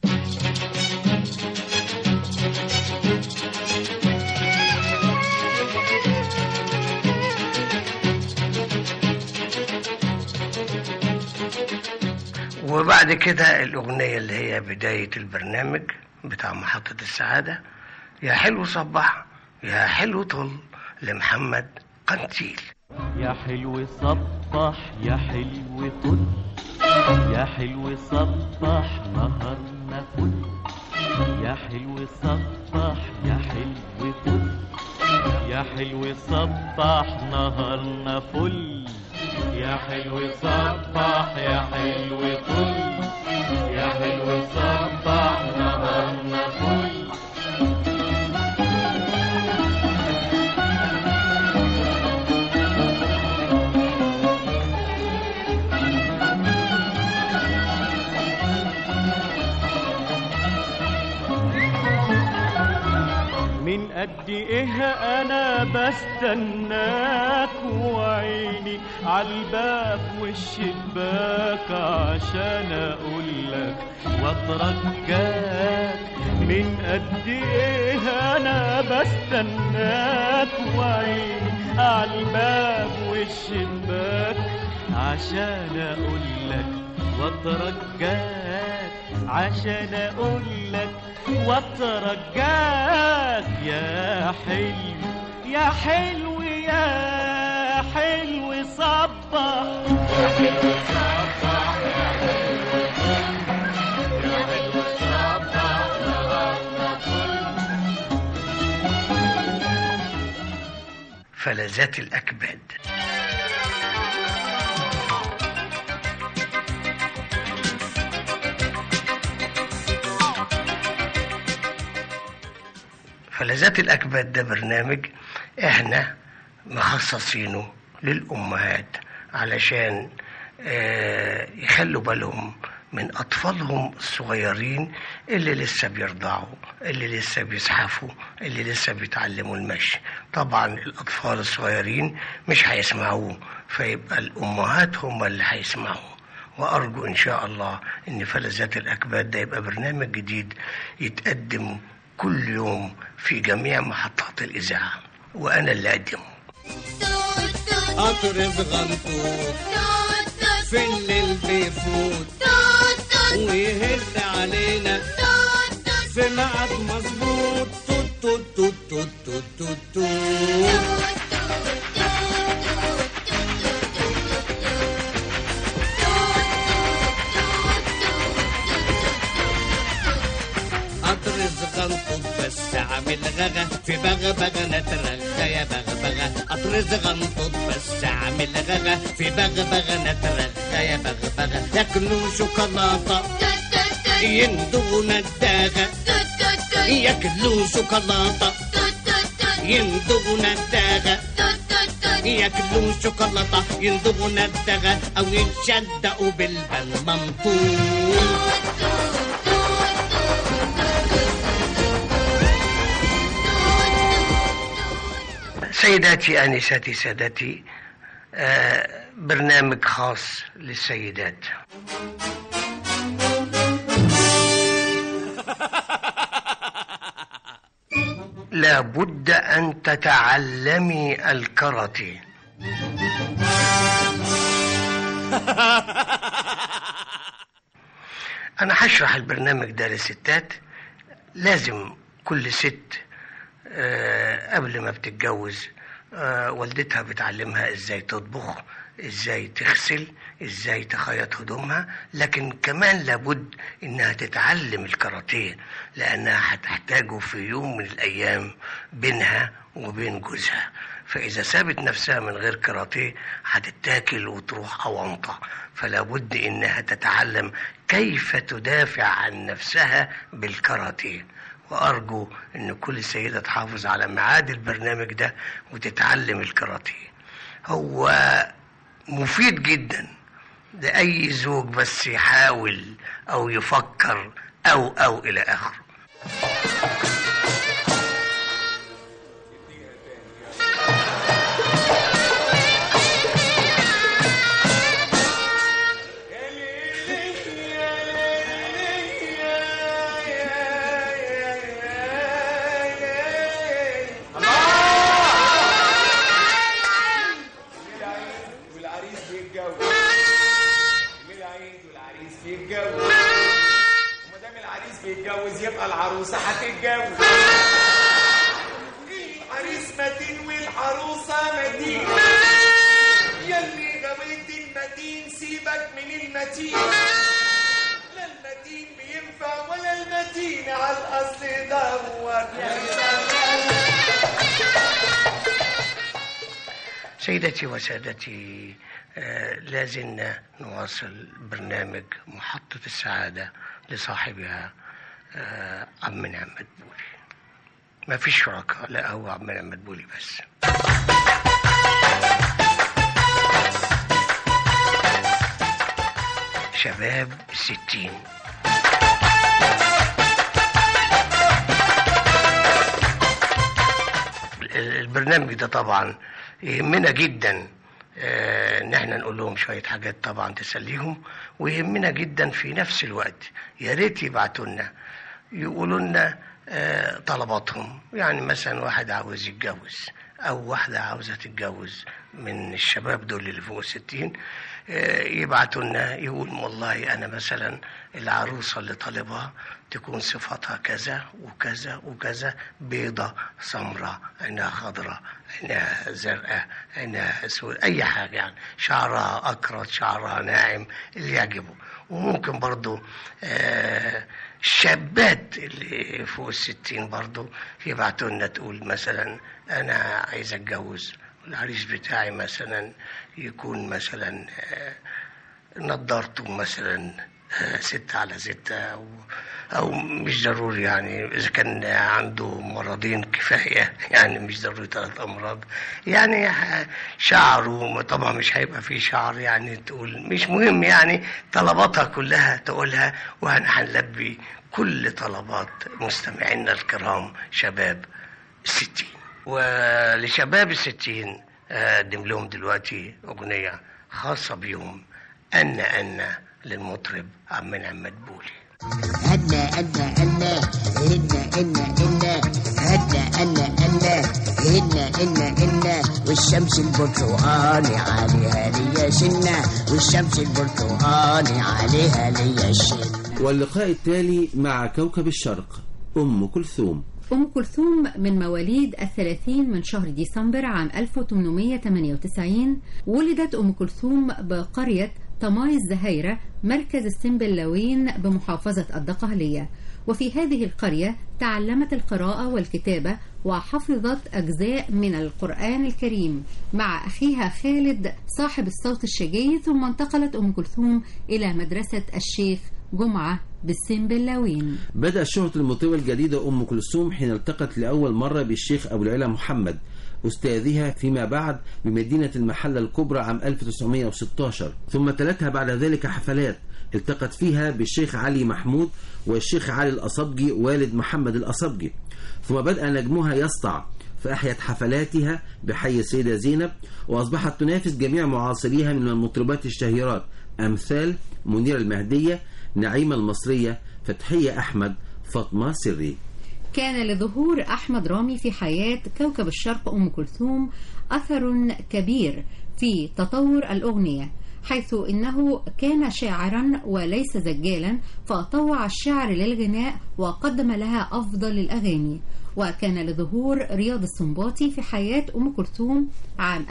S17: وبعد كده الأغنية اللي هي بداية البرنامج بتاع محطة السعادة يا حلو صبح يا حلو طل لمحمد قنتيل
S9: يا حلو صبح يا حلو طل يا حلو صبح نهارنا فل يا حلو صبح يا حلو طل يا حلو صبح نهارنا فل يا حلو صبح يا حلو طل يا حلو صبح نهارنا فل من قد ايه انا بستناك وعيني عالباب والشباك عشان اقولك واترجاك من قد ايه انا بستناك وعيني عالباب والشباك عشان اقولك واترجاك عشان اقولك واترجاك يا حلو يا حلو يا حلو صبح يا حلو صبح يا حلو يا حلو صبح نهارنا
S17: فلذات الأكباد فلذات الأكباد ده برنامج احنا مخصصينه للأمهات علشان آه، يخلوا بالهم من أطفالهم الصغيرين اللي لسه بيرضعوا اللي لسه بيزحفوا اللي لسه بيتعلموا المشي طبعا الأطفال الصغيرين مش هيسمعوه فيبقى الأمهات هم اللي هيسمعوه وأرجو إن شاء الله إن فلذات الأكباد ده يبقى برنامج جديد يتقدم كل يوم في جميع محطات الإذاعة وأنا اللي أقدمه
S19: قطر بغنطوط في الليل بيفوت ويهز علينا في ميعاد مظبوط توت توت توت توت توت توت توت قطر زغنطط بس عامل غغا في بغبغة نترغى يا بغبغة قطر زغنطط بس عامل غغا في بغبغة نترغى يا بغبغة ياكلوا شوكولاتة يندغوا نداغة ياكلوا شوكولاتة يندغوا نداغة ياكلوا شوكولاتة يندغوا نداغة أو يتشدقوا بالبلمنطوط
S17: سيداتي آنساتي سادتي آه، برنامج خاص للسيدات لابد أن تتعلمي الكاراتيه أنا هشرح البرنامج ده للستات لازم كل ست آه، قبل ما بتتجوز آه، والدتها بتعلمها ازاي تطبخ ازاي تغسل ازاي تخيط هدومها لكن كمان لابد انها تتعلم الكاراتيه لانها هتحتاجه في يوم من الايام بينها وبين جوزها فاذا سابت نفسها من غير كاراتيه هتتاكل وتروح اونطه فلا بد انها تتعلم كيف تدافع عن نفسها بالكاراتيه وارجو ان كل سيده تحافظ على ميعاد البرنامج ده وتتعلم الكاراتيه هو مفيد جدا لاي زوج بس يحاول او يفكر او او الى اخره
S19: والعريس بيتجوز يوم العيد والعريس بيتجوز وما دام العريس بيتجوز يبقى العروسه هتتجوز العريس متين والعروسه متين يلي غويت المتين سيبك من المتين لا المتين بينفع ولا المتين على الاصل دور
S17: سيدتي وسادتي آه، لازلنا نواصل برنامج محطة السعادة لصاحبها آه، عم منعم مدبولي ما فيش شركاء لا هو عم منعم مدبولي بس شباب الستين البرنامج ده طبعا يهمنا جدا آه، ان احنا نقول لهم شويه حاجات طبعا تسليهم ويهمنا جدا في نفس الوقت يا ريت يبعتوا لنا يقولوا لنا آه، طلباتهم يعني مثلا واحد عاوز يتجوز او واحده عاوزه تتجوز من الشباب دول اللي فوق الستين آه، يبعتوا لنا يقول والله انا مثلا العروسه اللي طالبها تكون صفاتها كذا وكذا وكذا بيضة سمراء عينها خضراء عينها زرقاء عينها اسود اي حاجه يعني شعرها اكرت شعرها ناعم اللي يعجبه وممكن برضو آه الشابات اللي فوق الستين برضو يبعتوا لنا تقول مثلا انا عايز اتجوز العريس بتاعي مثلا يكون مثلا آه، نضارته مثلا آه، ستة على ستة أو, أو مش ضروري يعني إذا كان عنده مرضين كفاية يعني مش ضروري ثلاث أمراض يعني ح- شعره طبعا مش هيبقى فيه شعر يعني تقول مش مهم يعني طلباتها كلها تقولها وأنا هنلبي كل طلبات مستمعينا الكرام شباب الستين ولشباب الستين أقدم لهم دلوقتي أغنية خاصة بيهم أن أن للمطرب عم منعم مدبولي
S20: أنا أنا أنا هنا إنا إنا هنا أنا أنا هنا إنا إنا والشمس البرتقالي عليها ليا شنة والشمس البرتقالي عليها ليا شنة
S7: واللقاء التالي مع كوكب الشرق أم كلثوم
S6: أم كلثوم من مواليد الثلاثين من شهر ديسمبر عام 1898 ولدت أم كلثوم بقرية طماي الزهيرة مركز السنبلاوين بمحافظة الدقهلية وفي هذه القرية تعلمت القراءة والكتابة وحفظت أجزاء من القرآن الكريم مع أخيها خالد صاحب الصوت الشجي ثم انتقلت أم كلثوم إلى مدرسة الشيخ جمعة بالسنبلاوين
S7: بدأ شهرة المطربة الجديدة أم كلثوم حين التقت لأول مرة بالشيخ أبو العلا محمد أستاذها فيما بعد بمدينة المحلة الكبرى عام 1916 ثم تلتها بعد ذلك حفلات التقت فيها بالشيخ علي محمود والشيخ علي الأصبجي والد محمد الأصبجي ثم بدأ نجمها يسطع فأحيت حفلاتها بحي السيدة زينب وأصبحت تنافس جميع معاصريها من المطربات الشهيرات أمثال منيرة المهدية نعيمة المصرية فتحية أحمد فاطمة سري
S6: كان لظهور أحمد رامي في حياة كوكب الشرق أم كلثوم أثر كبير في تطور الأغنية حيث إنه كان شاعرا وليس زجالا فطوع الشعر للغناء وقدم لها أفضل الأغاني وكان لظهور رياض السنباطي في حياة أم كلثوم عام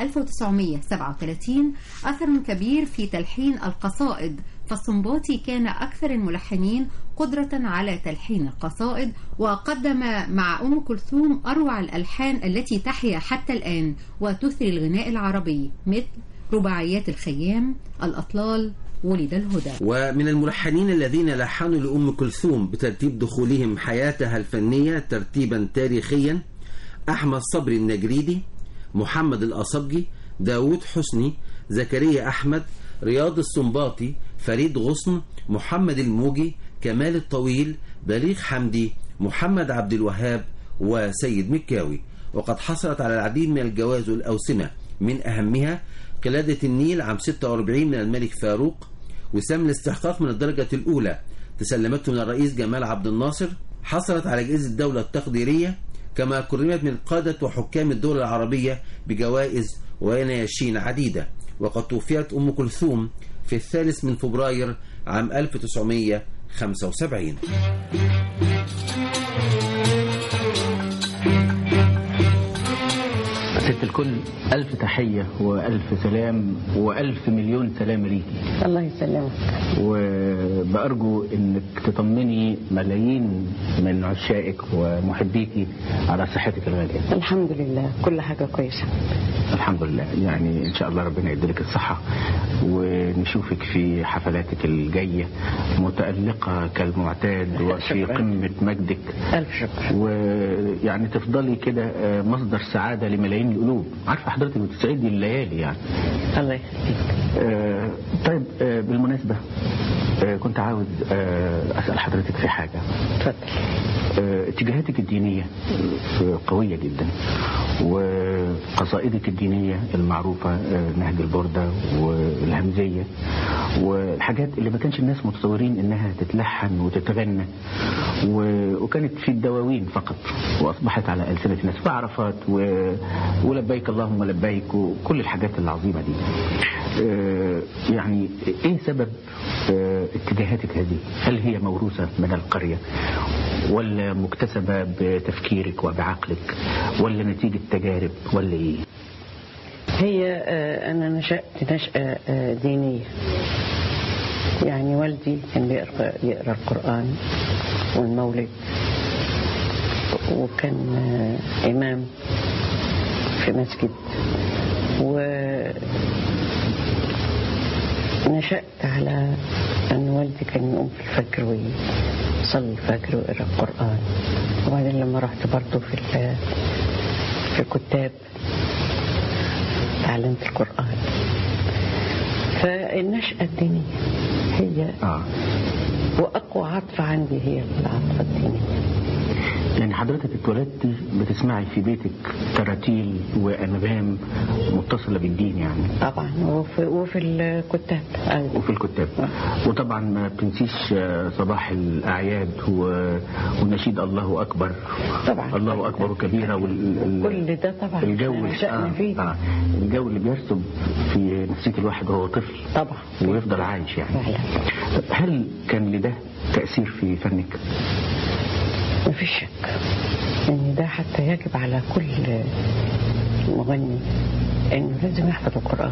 S6: 1937 أثر كبير في تلحين القصائد فالسنباطي كان أكثر الملحنين قدرة على تلحين القصائد وقدم مع أم كلثوم أروع الألحان التي تحيا حتى الآن وتثري الغناء العربي مثل رباعيات الخيام الأطلال ولد الهدى
S7: ومن الملحنين الذين لحنوا لأم كلثوم بترتيب دخولهم حياتها الفنية ترتيبا تاريخيا أحمد صبري النجريدي محمد الأصبجي داود حسني زكريا أحمد رياض السنباطي فريد غصن محمد الموجي كمال الطويل بليغ حمدي محمد عبد الوهاب وسيد مكاوي وقد حصلت على العديد من الجوائز والأوسمة من أهمها قلادة النيل عام 46 من الملك فاروق وسام الاستحقاق من الدرجة الأولى تسلمته من الرئيس جمال عبد الناصر حصلت على جائزة الدولة التقديرية كما كرمت من قادة وحكام الدول العربية بجوائز ونياشين عديدة وقد توفيت أم كلثوم في الثالث من فبراير عام 1975
S21: ست الكل ألف تحية وألف سلام وألف مليون سلام ليكي
S22: الله يسلمك
S21: وبأرجو إنك تطمني ملايين من عشائك ومحبيكي على صحتك الغالية
S22: الحمد لله كل حاجة كويسة
S21: الحمد لله يعني إن شاء الله ربنا يديلك الصحة ونشوفك في حفلاتك الجاية متألقة كالمعتاد وفي قمة مجدك
S22: ألف شكر
S21: ويعني تفضلي كده مصدر سعادة لملايين القلوب عارفة حضرتك بتسعدي الليالي يعني
S22: الله يخليك
S21: آه طيب آه بالمناسبة آه كنت عاوز آه أسأل حضرتك في حاجة
S22: اتفضل
S21: آه اتجاهاتك الدينية آه، قوية جدا وقصائدك الدينية المعروفة آه، نهج البردة والهمزية والحاجات اللي ما كانش الناس متصورين انها تتلحن وتتغنى و- وكانت في الدواوين فقط واصبحت على ألسنة الناس في عرفات و... ولبيك اللهم لبيك وكل الحاجات العظيمة دي آه، يعني ايه سبب آه، اتجاهاتك هذه هل هي موروثة من القرية ولا مكتسبة بتفكيرك وبعقلك ولا نتيجة تجارب ولا ايه
S22: هي آه، أنا نشأت نشأة آه، دينية يعني والدي كان بيقرأ يقرأ القرآن والمولد وكان آه، إمام في مسجد و نشأت على أن والدي كان يقوم في الفجر ويصلي الفجر ويقرأ القرآن وبعدين لما رحت برضه في ال- في الكتاب تعلمت القرآن فالنشأة الدينية هي
S21: آه.
S22: وأقوى عاطفة عندي هي العاطفة الدينية
S21: يعني حضرتك اتولدتي بتسمعي في بيتك تراتيل وأنغام متصلة بالدين يعني
S22: طبعا وفي, وفي الكتاب أيضا
S21: وفي الكتاب وطبعا ما بتنسيش آه، صباح الأعياد و- ونشيد الله أكبر
S22: طبعا
S21: الله أكبر كبيرة وال...
S22: كل ده طبعا
S21: الجو
S22: نشأنا فيه
S21: آه. الجو اللي بيرسب في نفسية الواحد وهو طفل
S22: طبعا
S21: ويفضل عايش يعني طب هل كان لده تأثير في فنك؟
S22: ما فيش شك ان ده حتى يجب على كل مغني انه لازم يحفظ القرآن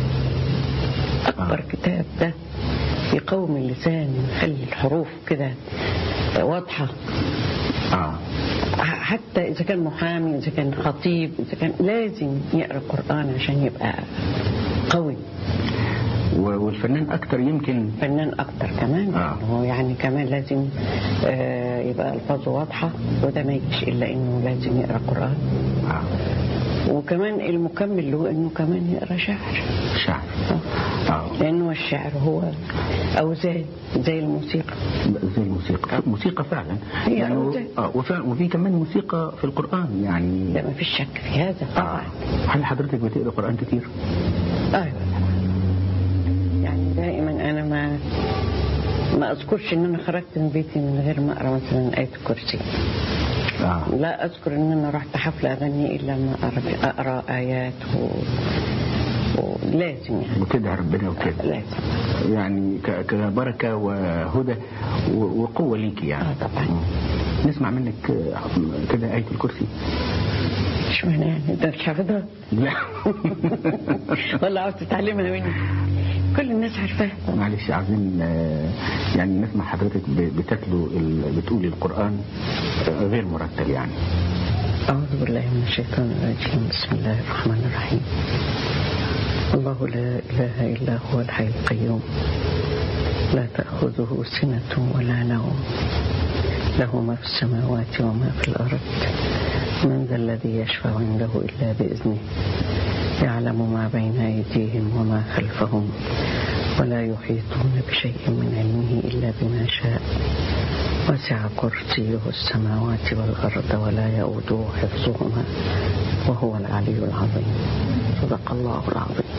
S22: اكبر كتاب ده يقوم اللسان يخلي الحروف كده واضحة
S21: آه.
S22: حتى إذا كان محامي إذا كان خطيب إذا كان لازم يقرأ القرآن عشان يبقى قوي
S21: و- والفنان أكتر يمكن
S22: فنان أكتر كمان
S21: آه.
S22: هو يعني كمان لازم آه يبقى ألفاظه واضحة وده ما يجيش إلا إنه لازم يقرأ قرآن
S21: آه.
S22: وكمان المكمل له إنه كمان يقرأ شعر
S21: شعر آه.
S22: لأنه الشعر هو أوزان زي الموسيقى
S21: زي الموسيقى موسيقى فعلا
S22: هي
S21: يعني و-
S22: أوزان.
S21: آه وفعلا وفي كمان موسيقى في القرآن يعني
S22: لا ما فيش شك في هذا طبعا
S21: هل حضرتك بتقرأ قرآن كتير؟
S22: ايوه يعني دائما انا ما ما اذكرش ان انا خرجت من بيتي من غير ما اقرا مثلا ايه الكرسي
S21: آه.
S22: لا اذكر ان انا رحت حفله اغني الا ما اقرا اقرا ايات و... ولازم يعني
S21: وتدعي ربنا وكده
S22: لازم
S21: يعني ك- كبركة وهدى و- وقوة ليكي يعني
S22: آه طبعا
S21: نسمع منك آه، كده آية الكرسي
S22: اشمعنى يعني انت مش حافظها
S21: لا
S22: ولا عاوز تتعلمها مني كل الناس عارفاها
S21: معلش عايزين آه، يعني نسمع حضرتك ب- بتتلو ال- بتقولي القرآن آه، غير مرتب يعني
S22: أعوذ بالله من الشيطان الرجيم بسم الله الرحمن الرحيم الله لا إله إلا هو الحي القيوم لا تأخذه سنة ولا نوم له ما في السماوات وما في الأرض من ذا الذي يشفع عنده إلا بإذنه يعلم ما بين أيديهم وما خلفهم ولا يحيطون بشيء من علمه إلا بما شاء وسع كرسيه السماوات والأرض ولا يؤوده حفظهما وهو العلي العظيم صدق الله العظيم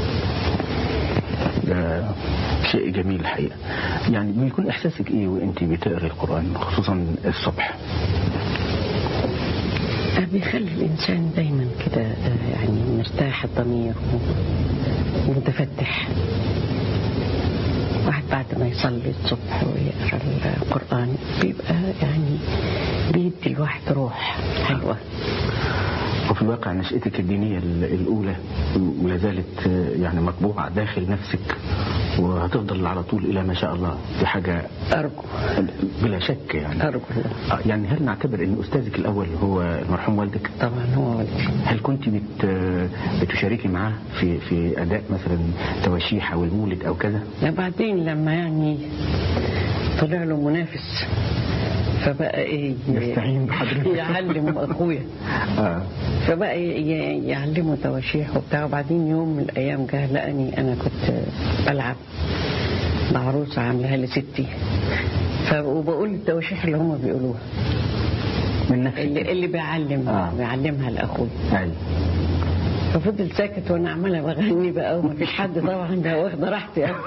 S21: ده شيء جميل الحقيقة يعني بيكون إحساسك إيه وأنت بتقري القرآن خصوصا الصبح
S22: بيخلي الإنسان دايما كده آه، يعني مرتاح الضمير ومتفتح واحد بعد ما يصلي الصبح ويقرا القرآن بيبقى يعني بيدي الواحد روح حلوة
S21: وفي الواقع نشأتك الدينية ال- الأولى ولا زالت آه، يعني مطبوعة داخل نفسك وهتفضل على طول إلى ما شاء الله دي حاجة
S22: أرجو
S21: بلا شك يعني
S22: أرجو الله
S21: آه، يعني هل نعتبر أن أستاذك الأول هو المرحوم والدك؟
S22: طبعا هو والدي
S21: هل كنت بت بتشاركي معاه في في أداء مثلا تواشيح أو المولد أو كذا؟
S22: لا بعدين لما يعني طلع له منافس فبقى ايه
S21: يستعين بحضرتك.
S22: يعلم اخويا
S21: آه.
S22: فبقى ي- يعلمه تواشيح وبتاع وبعدين يوم من الايام جه لقاني انا كنت بلعب بعروسه عاملاها لستي ف- وبقول التواشيح اللي هم بيقولوها
S21: من نفسك
S22: اللي, اللي بيعلم
S21: آه.
S22: بيعلمها لاخويا
S21: أيوة.
S22: ففضل ساكت وانا عماله بغني بقى ومفيش حد طبعا ده واخده راحتي قوي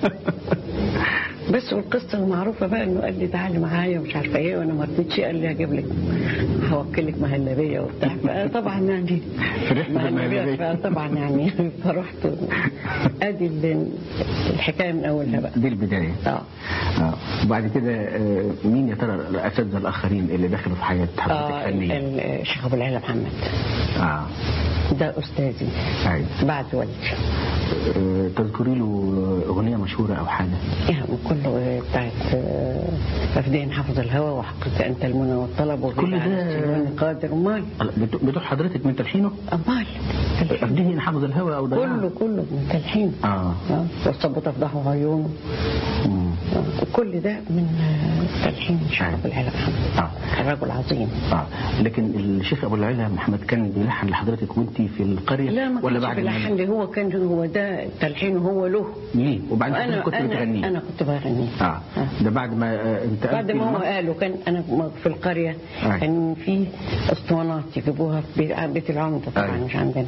S22: بس والقصه المعروفه بقى انه قال لي تعالي معايا ومش عارفه ايه وانا ما رضيتش قال لي هجيب لك هوكلك مهلبيه وبتاع فطبعا يعني
S21: فرحت بالمهلبية.
S22: فطبعا يعني فرحت ادي ال- الحكايه من اولها بقى
S21: دي البداية
S22: اه
S21: آه. وبعد كده آه، مين يا ترى الأساتذة الآخرين اللي دخلوا في حياة
S22: اه
S21: حضرتك فنيا؟
S22: ال- الشيخ ابو العلا محمد
S21: آه.
S22: ده استاذي
S21: أيوة.
S22: بعد والدي
S21: آه، تذكري له أغنية مشهورة أو حاجة؟
S22: يعني كله بتاعت آه، أفدين حفظ الهوى وحقك أنت المنى والطلب وغير
S21: كل ده-
S22: على السلوان قادر أمال
S21: بتوع بتوع حضرتك من تلحينه؟
S22: أمال
S21: أبديه إن حافظ الهوى أو ضياع
S22: كله كله من تلحين
S21: آه.
S22: آه، والصب تفضحه عيونه
S21: مم.
S22: آه، كل ده من آه، تلحين الشيخ أبو العلا محمد
S21: آه.
S22: الرجل عظيم
S21: آه. لكن الشيخ أبو العلا محمد كان بيلحن لحضرتك وأنت في القرية
S22: لا ما
S21: ولا
S22: كنتش
S21: بعد ما
S22: بلحن لي هو كان هو ده تلحين هو له
S21: ليه؟ وبعد كده
S22: أنا
S21: كنت
S22: أنا
S21: بتغنيه
S22: أنا كنت بغني
S21: آه. ده بعد ما آه، انتقلت
S22: بعد ما هو
S21: لمصر؟
S22: قالوا كان انا في القريه
S21: أي.
S22: كان في اسطوانات يجيبوها في بيت- بيت العمده طبعا
S21: أي.
S22: مش عندنا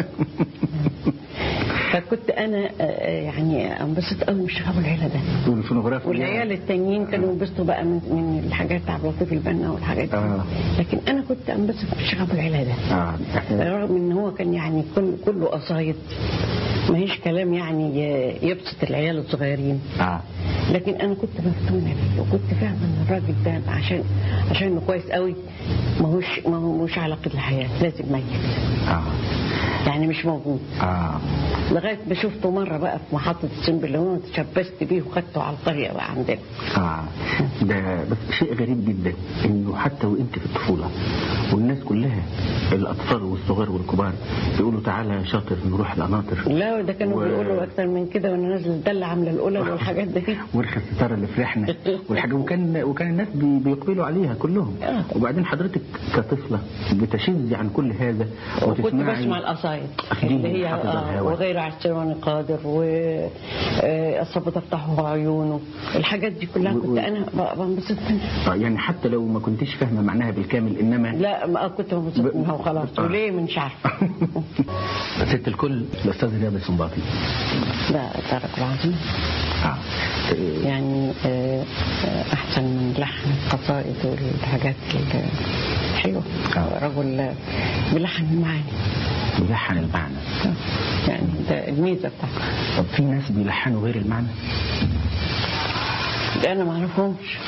S22: فكنت انا آه، يعني انبسط قوي من الشيخ ابو العيله ده
S21: والفونوغراف
S22: والعيال التانيين كانوا ينبسطوا بقى من من الحاجات بتاع لطيف البنا والحاجات دي
S21: آه.
S22: لكن انا كنت انبسط بالشيخ ابو العيله ده
S21: آه.
S22: رغم ان هو كان يعني كل كله قصايد ما هيش كلام يعني ي- يبسط العيال الصغيرين
S21: آه.
S22: لكن انا كنت مفتونه بيه وكنت فاهمه ان الراجل ده عشان عشان انه كويس قوي ماهوش ماهوش على قيد الحياة لازم ميت
S21: اه
S22: يعني مش موجود
S21: اه
S22: لغاية ما شفته مرة بقى في محطة السنبلاون تشبثت بيه وخدته على القرية بقى عندنا
S21: اه ده بس شيء غريب جدا انه حتى وانت في الطفوله والناس كلها الاطفال والصغار والكبار يقولوا تعالى يا شاطر نروح القناطر
S22: لا ده كانوا
S21: و-
S22: بيقولوا أكتر من كده وأنا نازل الدلة عاملة الأولى والحاجات دي
S21: ورخ الستاره اللي في ريحنا والحاجه وكان وكان الناس بي- بيقبلوا عليها كلهم وبعدين حضرتك كطفله بتشذي عن كل هذا
S22: وكنت
S21: وتسمعي
S22: بسمع القصايد
S21: أخديني
S22: اللي هي
S21: حافظ
S22: آه،
S21: الهوى.
S22: وغير عالسلوان قادر والصبا تفتحه عيونه الحاجات دي كلها
S21: و-
S22: كنت
S21: و-
S22: أنا ب- بنبسط منها
S21: آه، يعني حتى لو ما كنتش فاهمه معناها بالكامل انما
S22: لا ما كنت بنبسط منها وخلاص
S21: آه.
S22: وليه مش عارفة
S21: ست الكل الاستاذ رياض السنباطي
S22: لا ترك العظيم
S21: آه.
S22: يعني آه، آه، أحسن من لحن القصائد والحاجات الحلوة رجل بلحن المعاني
S21: بيلحن المعنى
S22: يعني ده الميزة بتاعته
S21: طب في ناس بيلحنوا غير المعنى
S22: ده أنا ما أعرفهمش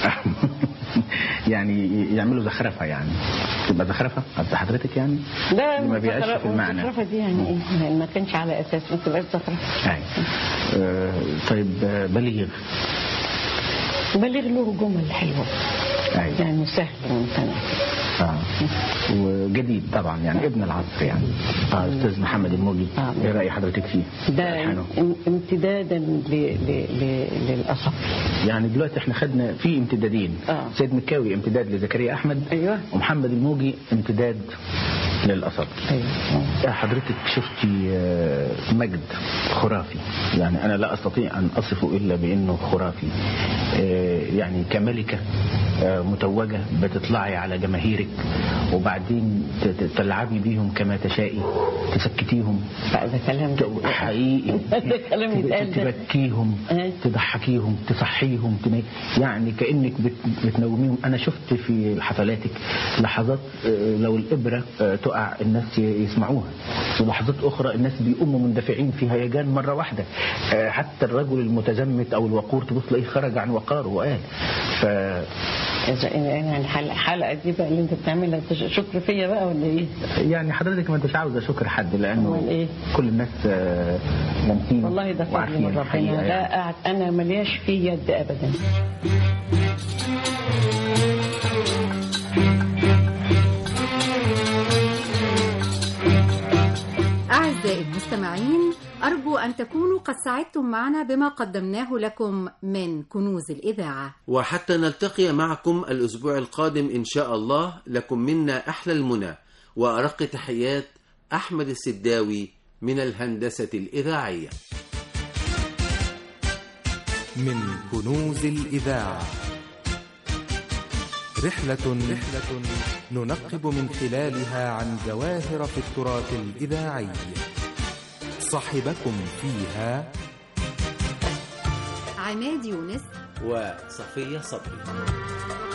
S21: يعني يعملوا زخرفه يعني تبقى زخرفه قصد حضرتك يعني
S22: لا
S21: اللي ما بيعيش في المعنى
S22: الزخرفة دي يعني إيه يعني ما كانش على أساس ما تبقاش زخرفة
S21: أي. آه، طيب آه، بليغ
S22: بلغ له جمل حلوة
S21: أي.
S22: يعني سهل وممتنع
S21: اه وجديد طبعا يعني ابن العصر يعني اه استاذ محمد الموجي ايه راي حضرتك فيه؟
S22: ده
S21: ألحانه.
S22: ام- امتدادا ل- ل- ل- للأصف
S21: يعني دلوقتي احنا خدنا في امتدادين
S22: آه.
S21: سيد مكاوي امتداد لزكريا احمد
S22: ايوه
S21: ومحمد الموجي امتداد للأصل
S22: ايوه
S21: حضرتك شفتي آه، مجد خرافي يعني أنا لا أستطيع أن أصفه إلا بأنه خرافي آه، يعني كملكة آه، متوجة بتطلعي على جماهيرك وبعدين ت- ت- تلعبي بيهم كما تشائي تسكتيهم
S22: لا ده كلام
S21: حقيقي
S22: ده كلام يتقال ده
S21: تبكيهم تضحكيهم تصحيهم تني... يعني كأنك بت... بتنوميهم أنا شفت في حفلاتك لحظات آه، لو الإبرة آه، تقع الناس ي- يسمعوها ولحظات أخرى الناس بيقوموا مندفعين في هيجان مرة واحدة آه، حتى الرجل المتزمت أو الوقور تبص تلاقيه خرج عن وقاره وقال ف
S22: إذا يعني الحلقة الحلقة دي بقى اللي أنت بتعملها تش- شكر فيا بقى ولا إيه؟
S21: يعني حضرتك ما انتش عاوزه شكر حد
S22: أمال
S21: لانه
S22: إيه؟
S21: كل الناس آه، لامسين
S22: والله ده فضل
S21: وعارفين
S22: من
S21: الحقيقة
S22: ربنا
S21: يعني.
S22: لا قاعد أنا ملياش في يد أبدا
S6: أعزائي المستمعين أرجو أن تكونوا قد سعدتم معنا بما قدمناه لكم من كنوز الإذاعة
S7: وحتى نلتقي معكم الأسبوع القادم إن شاء الله لكم منا أحلى المنى وأرق تحيات أحمد السداوي من الهندسة الإذاعية
S5: من كنوز الإذاعة رحلة رحلة ننقب من خلالها عن جواهر في التراث الإذاعي صاحبكم فيها
S6: عماد يونس
S7: وصفية صبري